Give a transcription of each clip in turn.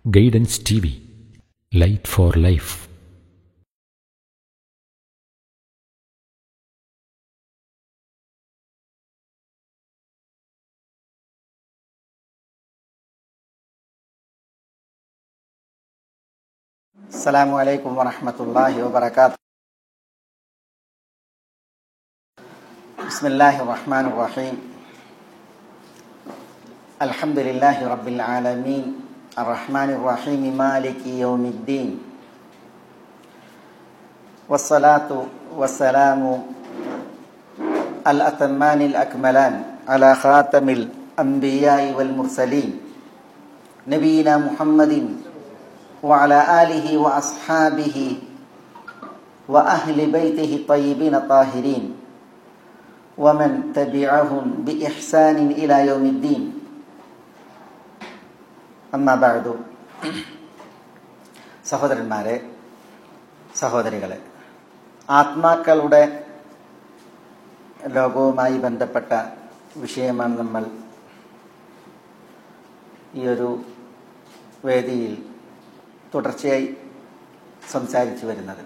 Guidance T V light for life السلام عليكم ورحمة الله وبركاته بسم الله الرحمن الرحيم الحمد لله رب العالمين الرحمن الرحيم مالك يوم الدين والصلاة والسلام الأتمان الأكملان على خاتم الأنبياء والمرسلين نبينا محمد وعلى آله وأصحابه وأهل بيته الطيبين الطاهرين ومن تبعهم بإحسان إلى يوم الدين أما بعد സഹോദരന്മാരെ സഹോദരികളെ ആത്മാക്കളുടെ ലോകവുമായി ബന്ധപ്പെട്ട വിഷയമാണ് നമ്മൾ ഈ ഒരു വേദിയിൽ തുടർച്ചയായി സംസാരിച്ചു വരുന്നത്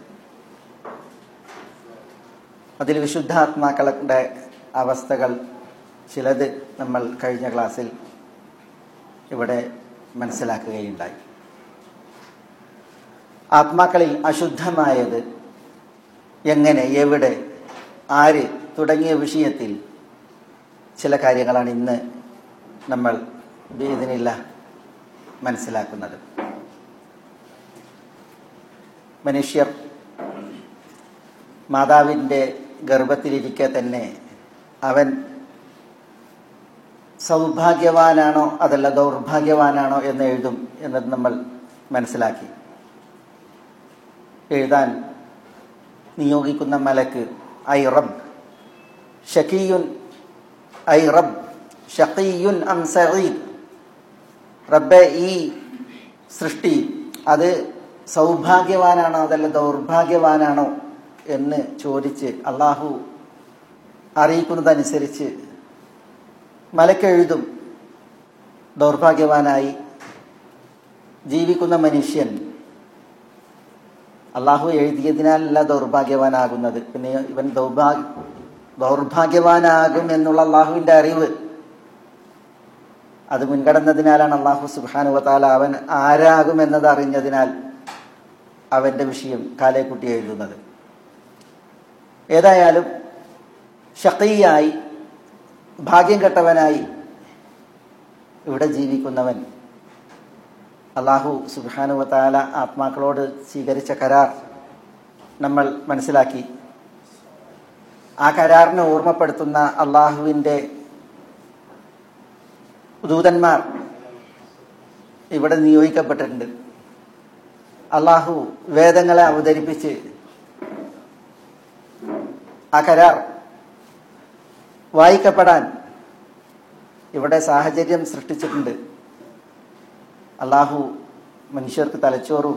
അതിൽ വിശുദ്ധാത്മാക്കളുടെ അവസ്ഥകൾ ചിലത് നമ്മൾ കഴിഞ്ഞ ക്ലാസ്സിൽ ഇവിടെ മനസ്സിലാക്കുകയുണ്ടായി ആത്മാക്കളിൽ അശുദ്ധമായത് എങ്ങനെ എവിടെ ആര് തുടങ്ങിയ വിഷയത്തിൽ ചില കാര്യങ്ങളാണ് ഇന്ന് നമ്മൾ ഇതിനില്ല മനസ്സിലാക്കുന്നത് മനുഷ്യർ മാതാവിൻ്റെ ഗർഭത്തിലിരിക്കെ തന്നെ അവൻ സൗഭാഗ്യവാനാണോ അതല്ല ദൗർഭാഗ്യവാനാണോ എന്ന് എഴുതും എന്നത് നമ്മൾ മനസ്സിലാക്കി എഴുതാൻ നിയോഗിക്കുന്ന മലക്ക് ഐ റബ് ഷക്കീയുൻ ഐ റബ് ഷക്കീയുൻ അം സഈദ് റബ്ബെ ഈ സൃഷ്ടി അത് സൗഭാഗ്യവാനാണോ അതല്ല ദൗർഭാഗ്യവാനാണോ എന്ന് ചോദിച്ച് അള്ളാഹു അറിയിക്കുന്നതനുസരിച്ച് മലക്കെഴുതും ദൗർഭാഗ്യവാനായി ജീവിക്കുന്ന മനുഷ്യൻ അള്ളാഹു എഴുതിയതിനാലല്ല ദൗർഭാഗ്യവാനാകുന്നത് പിന്നെ ഇവൻ ദൗർഭാഗ്യ ദൗർഭാഗ്യവാനാകും എന്നുള്ള അള്ളാഹുവിൻ്റെ അറിവ് അത് മുൻകടന്നതിനാലാണ് അള്ളാഹു സുബാനുവത്താല അവൻ ആരാകുമെന്നത് അറിഞ്ഞതിനാൽ അവൻ്റെ വിഷയം കാലേക്കുട്ടി എഴുതുന്നത് ഏതായാലും ഷക്കീയായി ഭാഗ്യം കെട്ടവനായി ഇവിടെ ജീവിക്കുന്നവൻ അള്ളാഹു സുബാനുവത്താല ആത്മാക്കളോട് സ്വീകരിച്ച കരാർ നമ്മൾ മനസ്സിലാക്കി ആ കരാറിനെ ഓർമ്മപ്പെടുത്തുന്ന അള്ളാഹുവിൻ്റെ ദൂതന്മാർ ഇവിടെ നിയോഗിക്കപ്പെട്ടിട്ടുണ്ട് അള്ളാഹു വേദങ്ങളെ അവതരിപ്പിച്ച് ആ കരാർ വായിക്കപ്പെടാൻ ഇവിടെ സാഹചര്യം സൃഷ്ടിച്ചിട്ടുണ്ട് അള്ളാഹു മനുഷ്യർക്ക് തലച്ചോറും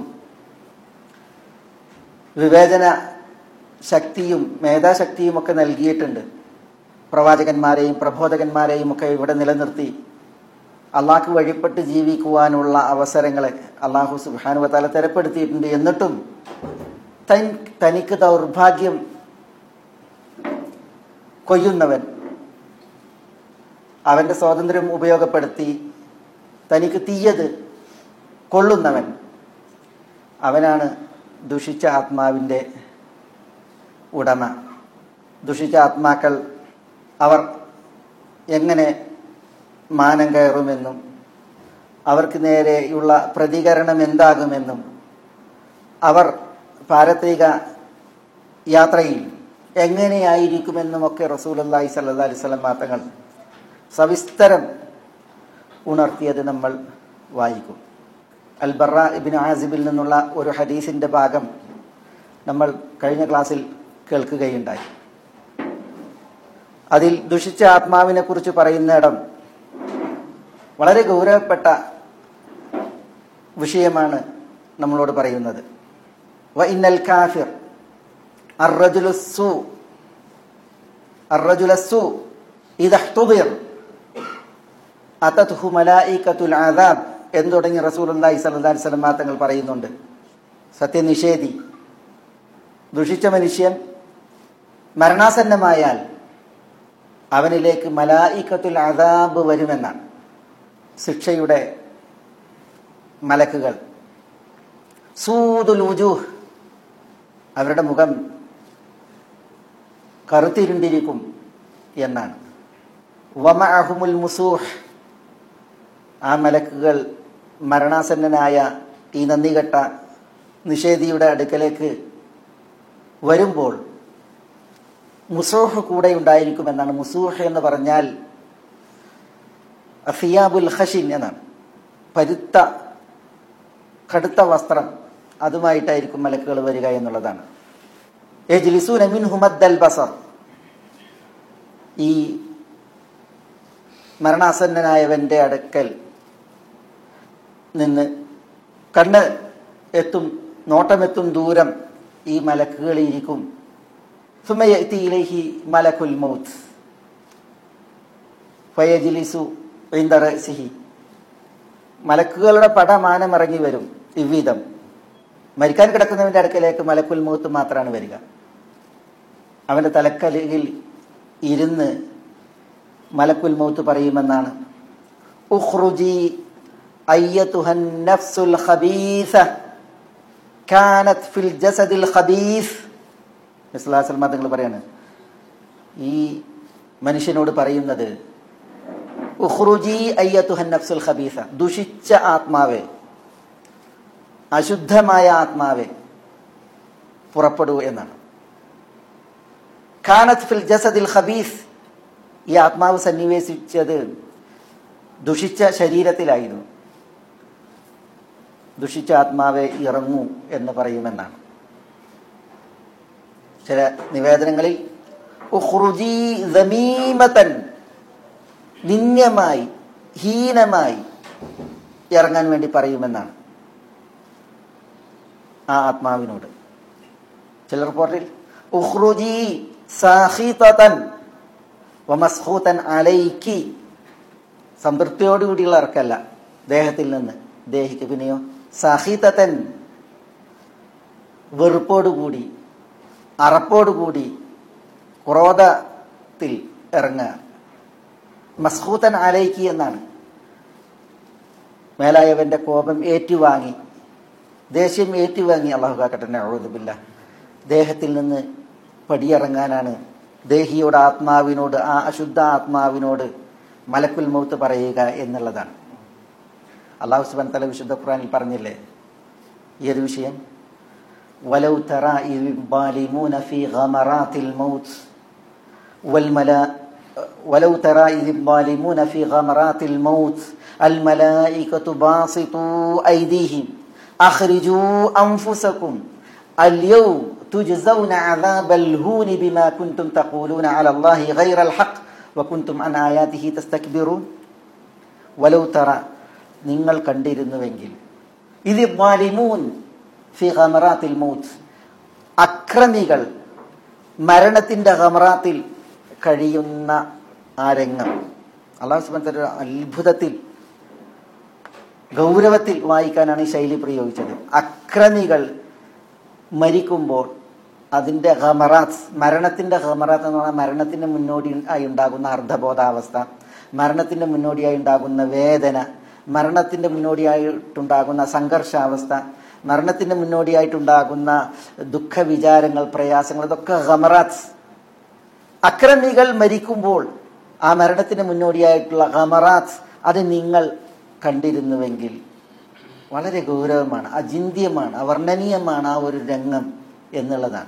വിവേചന ശക്തിയും മേധാശക്തിയും ഒക്കെ നൽകിയിട്ടുണ്ട് പ്രവാചകന്മാരെയും പ്രബോധകന്മാരെയും ഒക്കെ ഇവിടെ നിലനിർത്തി അള്ളാഹ്ക്ക് വഴിപ്പെട്ട് ജീവിക്കുവാനുള്ള അവസരങ്ങളെ അള്ളാഹു സുബാനുവത്താല തരപ്പെടുത്തിയിട്ടുണ്ട് എന്നിട്ടും തൻ തനിക്ക് ദൗർഭാഗ്യം കൊയ്യുന്നവൻ അവന്റെ സ്വാതന്ത്ര്യം ഉപയോഗപ്പെടുത്തി തനിക്ക് തീയത് കൊള്ളുന്നവൻ അവനാണ് ദുഷിച്ച ആത്മാവിൻ്റെ ഉടമ ദുഷിച്ച ആത്മാക്കൾ അവർ എങ്ങനെ മാനം കയറുമെന്നും അവർക്ക് നേരെയുള്ള പ്രതികരണം എന്താകുമെന്നും അവർ പാരത്രിക യാത്രയിൽ എങ്ങനെയായിരിക്കുമെന്നുമൊക്കെ റസൂലല്ലാഹി സല്ലാ അലിസ്ലം മാത്രങ്ങൾ സവിസ്തരം ഉണർത്തിയത് നമ്മൾ വായിക്കും അൽബറ ഇബിൻ ആസിബിൽ നിന്നുള്ള ഒരു ഹദീസിന്റെ ഭാഗം നമ്മൾ കഴിഞ്ഞ ക്ലാസ്സിൽ കേൾക്കുകയുണ്ടായി അതിൽ ദുഷിച്ച ആത്മാവിനെ കുറിച്ച് പറയുന്നിടം വളരെ ഗൗരവപ്പെട്ട വിഷയമാണ് നമ്മളോട് പറയുന്നത് വ ഇന്നൽ കാഫിർ അർറജുലസ്സു അർറജുലസ്സു ഇദഹ്തുദിർ أتته ملائكة العذاب എന്ന് തുടങ്ങി റസൂലുല്ലാഹി സല്ലല്ലാഹി അലൈഹി വസല്ലം തങ്ങൾ പറയുന്നുണ്ട് സത്യനിഷേധി ദുഷിച്ച മനുഷ്യൻ മരണാസന്നമായാൽ അവനിലേക്ക് മലായിക്കത്തുൽ അദാബ് വരുമെന്നാണ് ശിക്ഷയുടെ മലക്കുകൾ സൂദുൽ ഉജൂഹ് അവരുടെ മുഖം കറുത്തിരുണ്ടിരിക്കും എന്നാണ് വമഅഹുമുൽ മുസൂഹ് ആ മലക്കുകൾ മരണാസന്നനായ ഈ നന്ദികെട്ട നിഷേധിയുടെ അടുക്കലേക്ക് വരുമ്പോൾ മുസൂഹ് കൂടെ ഉണ്ടായിരിക്കുമെന്നാണ് മുസൂഹ് എന്ന് പറഞ്ഞാൽ അഫിയാബുൽ ഹഷിൻ എന്നാണ് പരുത്ത കടുത്ത വസ്ത്രം അതുമായിട്ടായിരിക്കും മലക്കുകൾ വരിക എന്നുള്ളതാണ് യജ്ലിസൂന മിൻഹുമദ്ദൽ ബസർ ഈ മരണാസന്നനായവന്റെ അടുക്കൽ നിന്ന് കണ്ണ് എത്തും നോട്ടമെത്തും ദൂരം ഈ മലക്കുകൾ ഇരിക്കും സുമയത്തിയിലേഹി മലക്കുൽ മൗത്ത് ഫയജിലിസു സിഹി മലക്കുകളുടെ പടമാനം ഇറങ്ങി വരും ഇவ்விதം മരിക്കാൻ കിടക്കുന്നവന്റെ അടുക്കലേക്ക് മലക്കുൽ മൗത്ത് മാത്രമാണ് വരിക അവന്റെ തലക്കലിൽ ഇരുന്ന് മലക്കുൽ മൗത്ത് പറയുമെന്നാണ് ഉഖ്റുജി അയ്യതുഹൻ നഫ്സുൽ ഖബീസ കാനത് ഫിൽ ജസദിൽ ഖബീസ് ഇസ്ലാസൽ തങ്ങൾ പറയാണ് ഈ മനുഷ്യനോട് പറയുന്നത് ഉഖ്റുജി അയ്യതുഹൻ നഫ്സുൽ ഖബീസ ദുഷിച്ച ആത്മാവേ അശുദ്ധമായ ആത്മാവേ പുറപ്പെടൂ എന്നാണ് ഖാനത് ഫിൽ ജസദിൽ ഖബീസ് ഈ ആത്മാവ് സന്നിവേശിച്ചത് ദുഷിച്ച ശരീരത്തിലായിരുന്നു ദുഷിച്ച ആത്മാവെ ഇറങ്ങൂ എന്ന് പറയുമെന്നാണ് ചില നിവേദനങ്ങളിൽ ഉഖ്റുജി ദമീമതൻ നിന്യമായി ഹീനമായി ഇറങ്ങാൻ വേണ്ടി പറയുമെന്നാണ് ആ ആത്മാവിനോട് ചില റിപ്പോർട്ടിൽ ഉഖ്റുജി സാഹിതൻ വമസ്ഹൂതൻ അലൈക്കി സംതൃപ്തിയോടുകൂടിയുള്ള ഇറക്കല്ല ദേഹത്തിൽ നിന്ന് ദേഹിക്ക് പിന്നെയോ സഹിതൻ വെറുപ്പോടുകൂടി അറപ്പോടുകൂടി ക്രോധത്തിൽ ഇറങ്ങുക മസ്ഹൂത്തൻ ആലയിക്കി എന്നാണ് മേലായവന്റെ കോപം ഏറ്റുവാങ്ങി ദേഷ്യം ഏറ്റുവാങ്ങി അള്ളാഹു കാക്കട്ടെ എഴുതുമില്ല ദേഹത്തിൽ നിന്ന് പടിയിറങ്ങാനാണ് ദേഹിയോട് ആത്മാവിനോട് ആ അശുദ്ധ ആത്മാവിനോട് മലക്കുൽ മൗത്ത് പറയുക എന്നുള്ളതാണ് അള്ളാഹു സുബാൻ തല വിശുദ്ധ ഖുറാനിൽ പറഞ്ഞില്ലേ ഈ ഒരു വിഷയം ولو ترى إذ الظالمون في غمرات الموت والملا ولو ترى إذ الظالمون في غمرات الموت الملائكة باسطوا أيديهم أخرجوا أنفسكم اليوم تجزون عذاب الهون بما كنتم تقولون على الله غير الحق وكنتم عن آياته تستكبرون ولو ترى നിങ്ങൾ കണ്ടിരുന്നുവെങ്കിൽ ഇത് വാലിമൂൻ ഫി ഖമറാത്തിൽ മൗത്ത് അക്രമികൾ മരണത്തിന്റെ ഖമറാത്തിൽ കഴിയുന്ന ആ രംഗം അള്ളാഹു സുബാൻ അത്ഭുതത്തിൽ ഗൗരവത്തിൽ വായിക്കാനാണ് ഈ ശൈലി പ്രയോഗിച്ചത് അക്രമികൾ മരിക്കുമ്പോൾ അതിന്റെ ഹമറാത്ത് മരണത്തിന്റെ ഹമറാത്ത് എന്ന് പറഞ്ഞാൽ മരണത്തിന് മുന്നോടി ആയി ഉണ്ടാകുന്ന അർദ്ധബോധാവസ്ഥ മരണത്തിന്റെ മുന്നോടിയായി ഉണ്ടാകുന്ന വേദന മരണത്തിന്റെ മുന്നോടിയായിട്ടുണ്ടാകുന്ന സംഘർഷാവസ്ഥ മരണത്തിന്റെ മുന്നോടിയായിട്ടുണ്ടാകുന്ന ദുഃഖവിചാരങ്ങൾ പ്രയാസങ്ങൾ ഇതൊക്കെ ഹമറാത്ത് അക്രമികൾ മരിക്കുമ്പോൾ ആ മരണത്തിന് മുന്നോടിയായിട്ടുള്ള ഹമറാത്ത് അത് നിങ്ങൾ കണ്ടിരുന്നുവെങ്കിൽ വളരെ ഗൗരവമാണ് അചിന്ത്യമാണ് അവർണ്ണനീയമാണ് ആ ഒരു രംഗം എന്നുള്ളതാണ്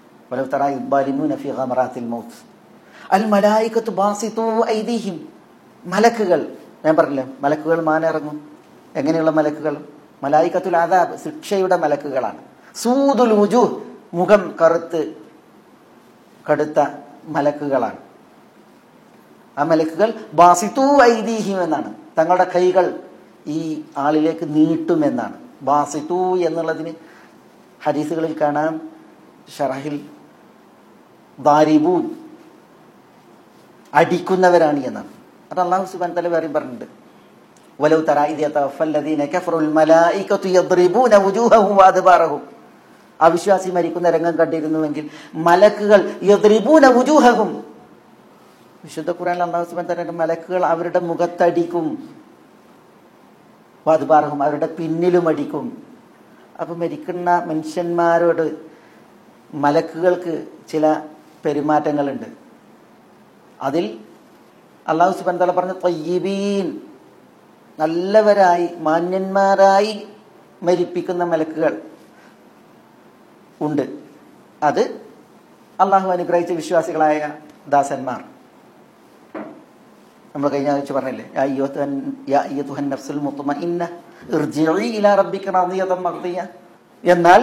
അൽ മലായിക്കത്ത് ബാസിത്തു ഐതിഹ്യം മലക്കുകൾ ഞാൻ പറഞ്ഞില്ലേ മലക്കുകൾ മാനിറങ്ങും എങ്ങനെയുള്ള മലക്കുകൾ മലായിക്കത്തുൽ ആദാബ് ശിക്ഷയുടെ മലക്കുകളാണ് സൂദുൽ ഉജു മുഖം കറുത്ത് കടുത്ത മലക്കുകളാണ് ആ മലക്കുകൾ ബാസിത്തു ഐതിഹ്യം എന്നാണ് തങ്ങളുടെ കൈകൾ ഈ ആളിലേക്ക് നീട്ടുമെന്നാണ് ബാസിത്തു എന്നുള്ളതിന് ഹദീസുകളിൽ കാണാം ഷറഹിൽ ദാരിബൂൻ അടിക്കുന്നവരാണ് എന്നാണ് അത് അള്ളാഹു സുബാൻ തല വേറെയും പറഞ്ഞിട്ടുണ്ട് ولو ترى إذ يتوفى الذين كفروا الملائكة يضربون وجوههم وأدبارهم അവിശ്വാസി മരിക്കുന്ന രംഗം കണ്ടിരുന്നുവെങ്കിൽ മലക്കുകൾ യദ്രിബൂന വുജൂഹഹും വിശുദ്ധ ഖുറാൻ അള്ളാഹു സുബ്ഹാനഹു വതആല മലക്കുകൾ അവരുടെ മുഖത്തടിക്കും വാദ്ബാർഹും അവരുടെ പിന്നിലും അടിക്കും അപ്പൊ മരിക്കുന്ന മനുഷ്യന്മാരോട് മലക്കുകൾക്ക് ചില പെരുമാറ്റങ്ങളുണ്ട് അതിൽ അള്ളാഹു സുബാൻ തല പറഞ്ഞ തൊയ്യബീൻ നല്ലവരായി മാന്യന്മാരായി മരിപ്പിക്കുന്ന മലക്കുകൾ ഉണ്ട് അത് അള്ളാഹു അനുഗ്രഹിച്ച വിശ്വാസികളായ ദാസന്മാർ നമ്മൾ കഴിഞ്ഞ ആഴ്ച പറഞ്ഞില്ലേ യാ അയ്യുഹൻ- യാ അയ്യത്തുഹൻ നഫ്സുൽ മുത്മഇന്ന ഇർജിഇ ഇലാ റബ്ബിക റാദിയതൻ മർദിയ എന്നാൽ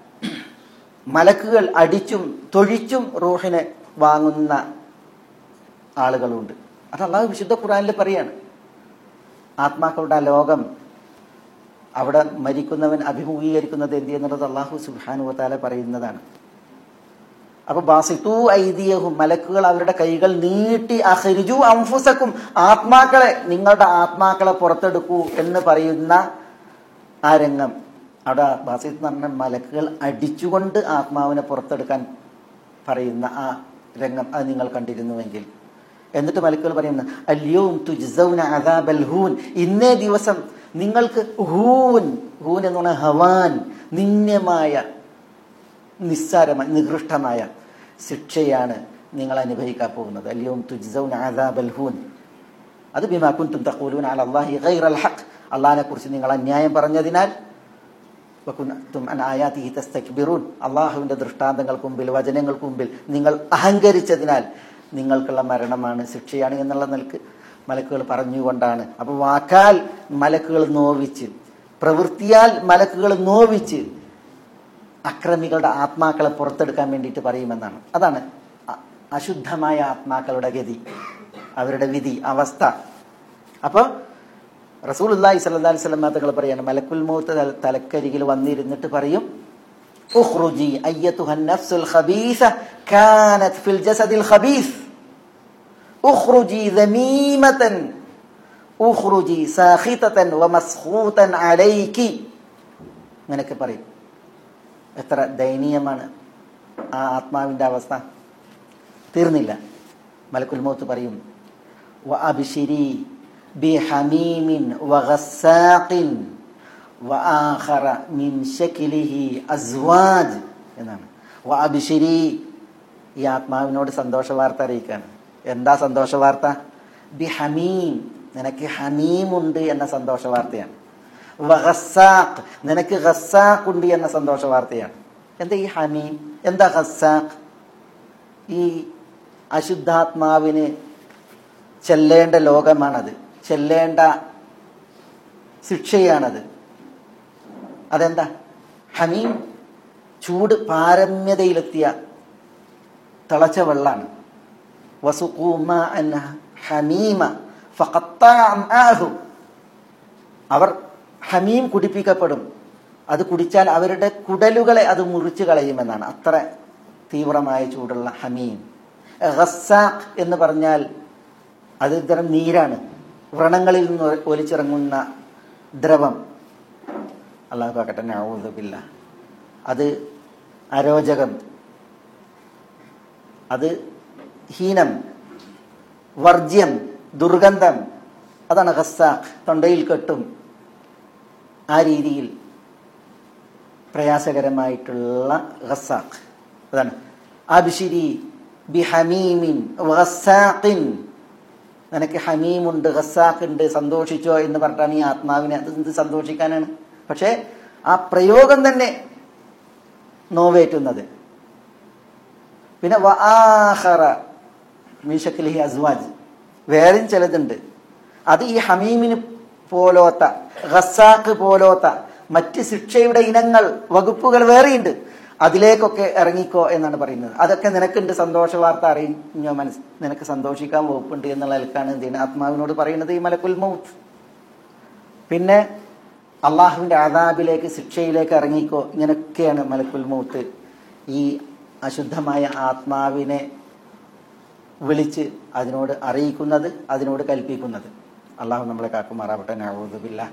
മലക്കുകൾ അടിച്ചും തൊഴിച്ചും റൂഹിനെ വാങ്ങുന്ന ആളുകളുണ്ട് അത് അള്ളാഹു വിശുദ്ധ ഖുറാനിൽ പറയാണ് ആത്മാക്കളുടെ ആ ലോകം അവിടെ മരിക്കുന്നവൻ അഭിമുഖീകരിക്കുന്നത് എന്ത് എന്നുള്ളത് അള്ളാഹു സുബാനു വത്താല പറയുന്നതാണ് അപ്പൊ ബാസിത്തു ഐതിയഹും മലക്കുകൾ അവരുടെ കൈകൾ നീട്ടി അഹരിജു അംഫുസക്കും ആത്മാക്കളെ നിങ്ങളുടെ ആത്മാക്കളെ പുറത്തെടുക്കൂ എന്ന് പറയുന്ന ആ രംഗം അവിടെ ബാസിത്ത് എന്ന് പറഞ്ഞ മലക്കുകൾ അടിച്ചുകൊണ്ട് ആത്മാവിനെ പുറത്തെടുക്കാൻ പറയുന്ന ആ രംഗം അത് നിങ്ങൾ കണ്ടിരുന്നുവെങ്കിൽ എന്നിട്ട് മലക്കുകൾ പറയുന്നു അല്യോം തുജ്സൗന അദാബൽ ഹൂൻ ഇന്നേ ദിവസം നിങ്ങൾക്ക് ഹൂൻ ഹൂൻ എന്ന് പറഞ്ഞാൽ ഹവാൻ നിന്യമായ നിസ്സാരമായ നികൃഷ്ടമായ ശിക്ഷയാണ് നിങ്ങൾ അനുഭവിക്കാൻ പോകുന്നത് അല്ലയോ തുജ്സൗന അദാബൽ ഹൂൻ അത് ബിമാ കുൻതും തഖൂലൂന അല അല്ലാഹി ഗൈറൽ ഹഖ് അള്ളാഹിനെ കുറിച്ച് നിങ്ങൾ അന്യായം പറഞ്ഞതിനാൽ വകുൻതും അൻ ആയാതിഹി തസ്തക്ബിറൂൻ അള്ളാഹുവിന്റെ ദൃഷ്ടാന്തങ്ങൾക്ക് മുമ്പിൽ വചനങ്ങൾക്ക് മുമ്പിൽ നിങ്ങൾ അഹങ്കരിച്ചതിനാൽ നിങ്ങൾക്കുള്ള മരണമാണ് ശിക്ഷയാണ് എന്നുള്ള നിലക്ക് മലക്കുകൾ പറഞ്ഞുകൊണ്ടാണ് അപ്പൊ വാക്കാൽ മലക്കുകൾ നോവിച്ച് പ്രവൃത്തിയാൽ മലക്കുകൾ നോവിച്ച് അക്രമികളുടെ ആത്മാക്കളെ പുറത്തെടുക്കാൻ വേണ്ടിയിട്ട് പറയുമെന്നാണ് അതാണ് അ- അശുദ്ധമായ ആത്മാക്കളുടെ ഗതി അവരുടെ വിധി അവസ്ഥ അപ്പോൾ റസൂലുല്ലാഹി സ്വല്ലല്ലാഹി അലൈഹി വസല്ലം തങ്ങൾ പറയാണ് മലക്കുൽ മൗത്ത് തല- തലക്കരികിൽ വന്നിരുന്നിട്ട് പറയും ഉഖ്റുജി അയ്യതുഹ നഫ്സുൽ ഖബീസ കാനത് ഫിൽ ജസദിൽ ഖബീസ് ഉഖ്റുജി ദമീമതൻ ഉഖ്റുജി സാഖിതതൻ വമസ്ഖൂതൻ അലൈകി അങ്ങനെയൊക്കെ പറയും എത്ര ദയനീയമാണ് ആ ആത്മാവിന്റെ അവസ്ഥ തീർന്നില്ല മലക്കുൽ മൗത്ത് പറയും وأبشري بحميم وغساق وآخر من شكله أزواج എന്നാണ് വഅബ്ശിരി ഈ ആത്മാവിനോട് സന്തോഷ വാർത്ത അറിയിക്കാണ് എന്താ സന്തോഷ വാർത്ത ബി ഹമീം നിനക്ക് ഹമീമുണ്ട് എന്ന സന്തോഷ വാർത്തയാണ് വഹസാഖ് നിനക്ക് ഖസാഖ് ഉണ്ട് എന്ന സന്തോഷ വാർത്തയാണ് എന്താ ഈ ഹമീം എന്താ ഖസാഖ് ഈ അശുദ്ധാത്മാവിന് ചെല്ലേണ്ട ലോകമാണത് ചെല്ലേണ്ട ശിക്ഷയാണത് അതെന്താ ഹമീം ചൂട് പാരമ്യതയിലെത്തിയ തിളച്ച വെള്ളാണ് വസുഖൂമ അന്ന ഹമീമ ഫഖത്താ അംആഹു. അവർ ഹമീം കുടിപ്പിക്കപ്പെടും അത് കുടിച്ചാൽ അവരുടെ കുടലുകളെ അത് മുറിച്ചു കളയുമെന്നാണ് അത്ര തീവ്രമായ ചൂടുള്ള ഹമീം ഖസാഖ് എന്ന് പറഞ്ഞാൽ അത് ഇത്തരം നീരാണ് വ്രണങ്ങളിൽ നിന്ന് ഒലിച്ചിറങ്ങുന്ന ദ്രവം അള്ളാഹു കാക്കട്ടെ നൗദുബില്ല അത് അരോചകം അത് ഹീനം വർജ്യം ദുർഗന്ധം അതാണ് ഖസാഖ് തൊണ്ടയിൽ കെട്ടും ആ രീതിയിൽ പ്രയാസകരമായിട്ടുള്ള ഖസാഖ് അതാണ് അബ്ശിരി ബിഹമീമിൻ വഖസാഖിൻ നിനക്ക് ഹമീമുണ്ട് ഖസാഖുണ്ട് സന്തോഷിച്ചോ എന്ന് പറഞ്ഞിട്ടാണ് ഈ ആത്മാവിനെ അത് എന്ത് സന്തോഷിക്കാനാണ് പക്ഷേ ആ പ്രയോഗം തന്നെ നോവേറ്റുന്നത് പിന്നെ വആഖറ മീഷക്കലിഹി അസ്വാജ് വേറെയും ചിലതുണ്ട് അത് ഈ ഹമീമിന് പോലോത്ത ഖസാഖ് പോലോത്ത മറ്റ് ശിക്ഷയുടെ ഇനങ്ങൾ വകുപ്പുകൾ വേറെയുണ്ട് അതിലേക്കൊക്കെ ഇറങ്ങിക്കോ എന്നാണ് പറയുന്നത് അതൊക്കെ നിനക്കുണ്ട് സന്തോഷ വാർത്ത അറിഞ്ഞോ മനസ്സ് നിനക്ക് സന്തോഷിക്കാൻ വകുപ്പുണ്ട് എന്നുള്ള നിലക്കാണ് എന്ത് ചെയ്യുന്നത് ആത്മാവിനോട് പറയുന്നത് ഈ മലക്കുൽ മൗത്ത് പിന്നെ അള്ളാഹുവിന്റെ ആദാബിലേക്ക് ശിക്ഷയിലേക്ക് ഇറങ്ങിക്കോ ഇങ്ങനെയൊക്കെയാണ് മലക്കുൽ മൗത്ത് ഈ അശുദ്ധമായ ആത്മാവിനെ വിളിച്ച് അതിനോട് അറിയിക്കുന്നത് അതിനോട് കൽപ്പിക്കുന്നത് അള്ളാഹു നമ്മളെ കാക്കുമാറാവട്ടെ നഴുതുമില്ല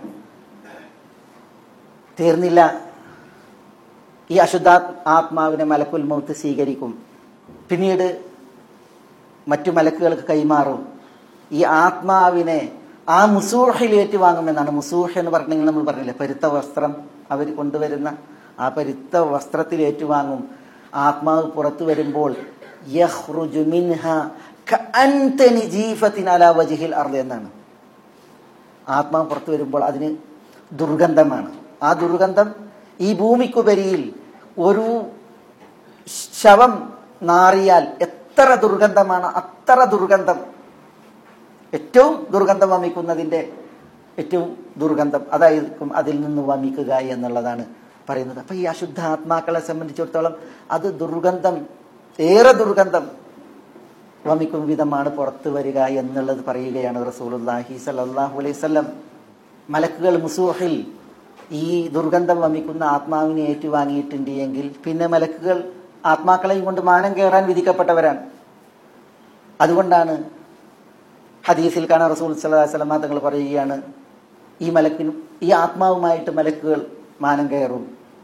തീർന്നില്ല ഈ അശുദ്ധ ആത്മാവിനെ മലക്കുൽ മൗത്ത് സ്വീകരിക്കും പിന്നീട് മറ്റു മലക്കുകൾക്ക് കൈമാറും ഈ ആത്മാവിനെ ആ മുസൂഹിൽ ഏറ്റുവാങ്ങുമെന്നാണ് മുസൂഹ് എന്ന് പറഞ്ഞെങ്കിൽ നമ്മൾ പറഞ്ഞില്ലേ പരുത്ത വസ്ത്രം അവർ കൊണ്ടുവരുന്ന ആ പരുത്ത വസ്ത്രത്തിൽ ഏറ്റുവാങ്ങും ആത്മാവ് പുറത്തു വരുമ്പോൾ യഹ്റുജു മിൻഹ കഅൻതനി ജീഫത്തിൻ അലാ വജ്ഹിൽ അർദ് എന്നാണ് ആത്മാവ് പുറത്തു വരുമ്പോൾ അതിന് ദുർഗന്ധമാണ് ആ ദുർഗന്ധം ഈ ഭൂമിക്കുപരിയിൽ ഒരു ശവം നാറിയാൽ എത്ര ദുർഗന്ധമാണ് അത്ര ദുർഗന്ധം ഏറ്റവും ദുർഗന്ധം വമിക്കുന്നതിൻ്റെ ഏറ്റവും ദുർഗന്ധം അതായിരിക്കും അതിൽ നിന്ന് വമിക്കുക എന്നുള്ളതാണ് പറയുന്നത് അപ്പൊ ഈ അശുദ്ധ ആത്മാക്കളെ സംബന്ധിച്ചിടത്തോളം അത് ദുർഗന്ധം ഏറെ ദുർഗന്ധം വമിക്കും വിധമാണ് പുറത്തു വരിക എന്നുള്ളത് പറയുകയാണ് റസൂലുല്ലാഹി സല്ലാഹു അലൈവല്ലം മലക്കുകൾ മുസൂഹിൽ ഈ ദുർഗന്ധം വമിക്കുന്ന ആത്മാവിനെ ഏറ്റുവാങ്ങിയിട്ടുണ്ട് എങ്കിൽ പിന്നെ മലക്കുകൾ ആത്മാക്കളെയും കൊണ്ട് മാനം കയറാൻ വിധിക്കപ്പെട്ടവരാണ് അതുകൊണ്ടാണ് ഹദീസിൽ കാണാൻ റസൂൽ സല്ലാസ്ലമ തങ്ങൾ പറയുകയാണ് ഈ മലക്കിനും ഈ ആത്മാവുമായിട്ട് മലക്കുകൾ മാനം കയറും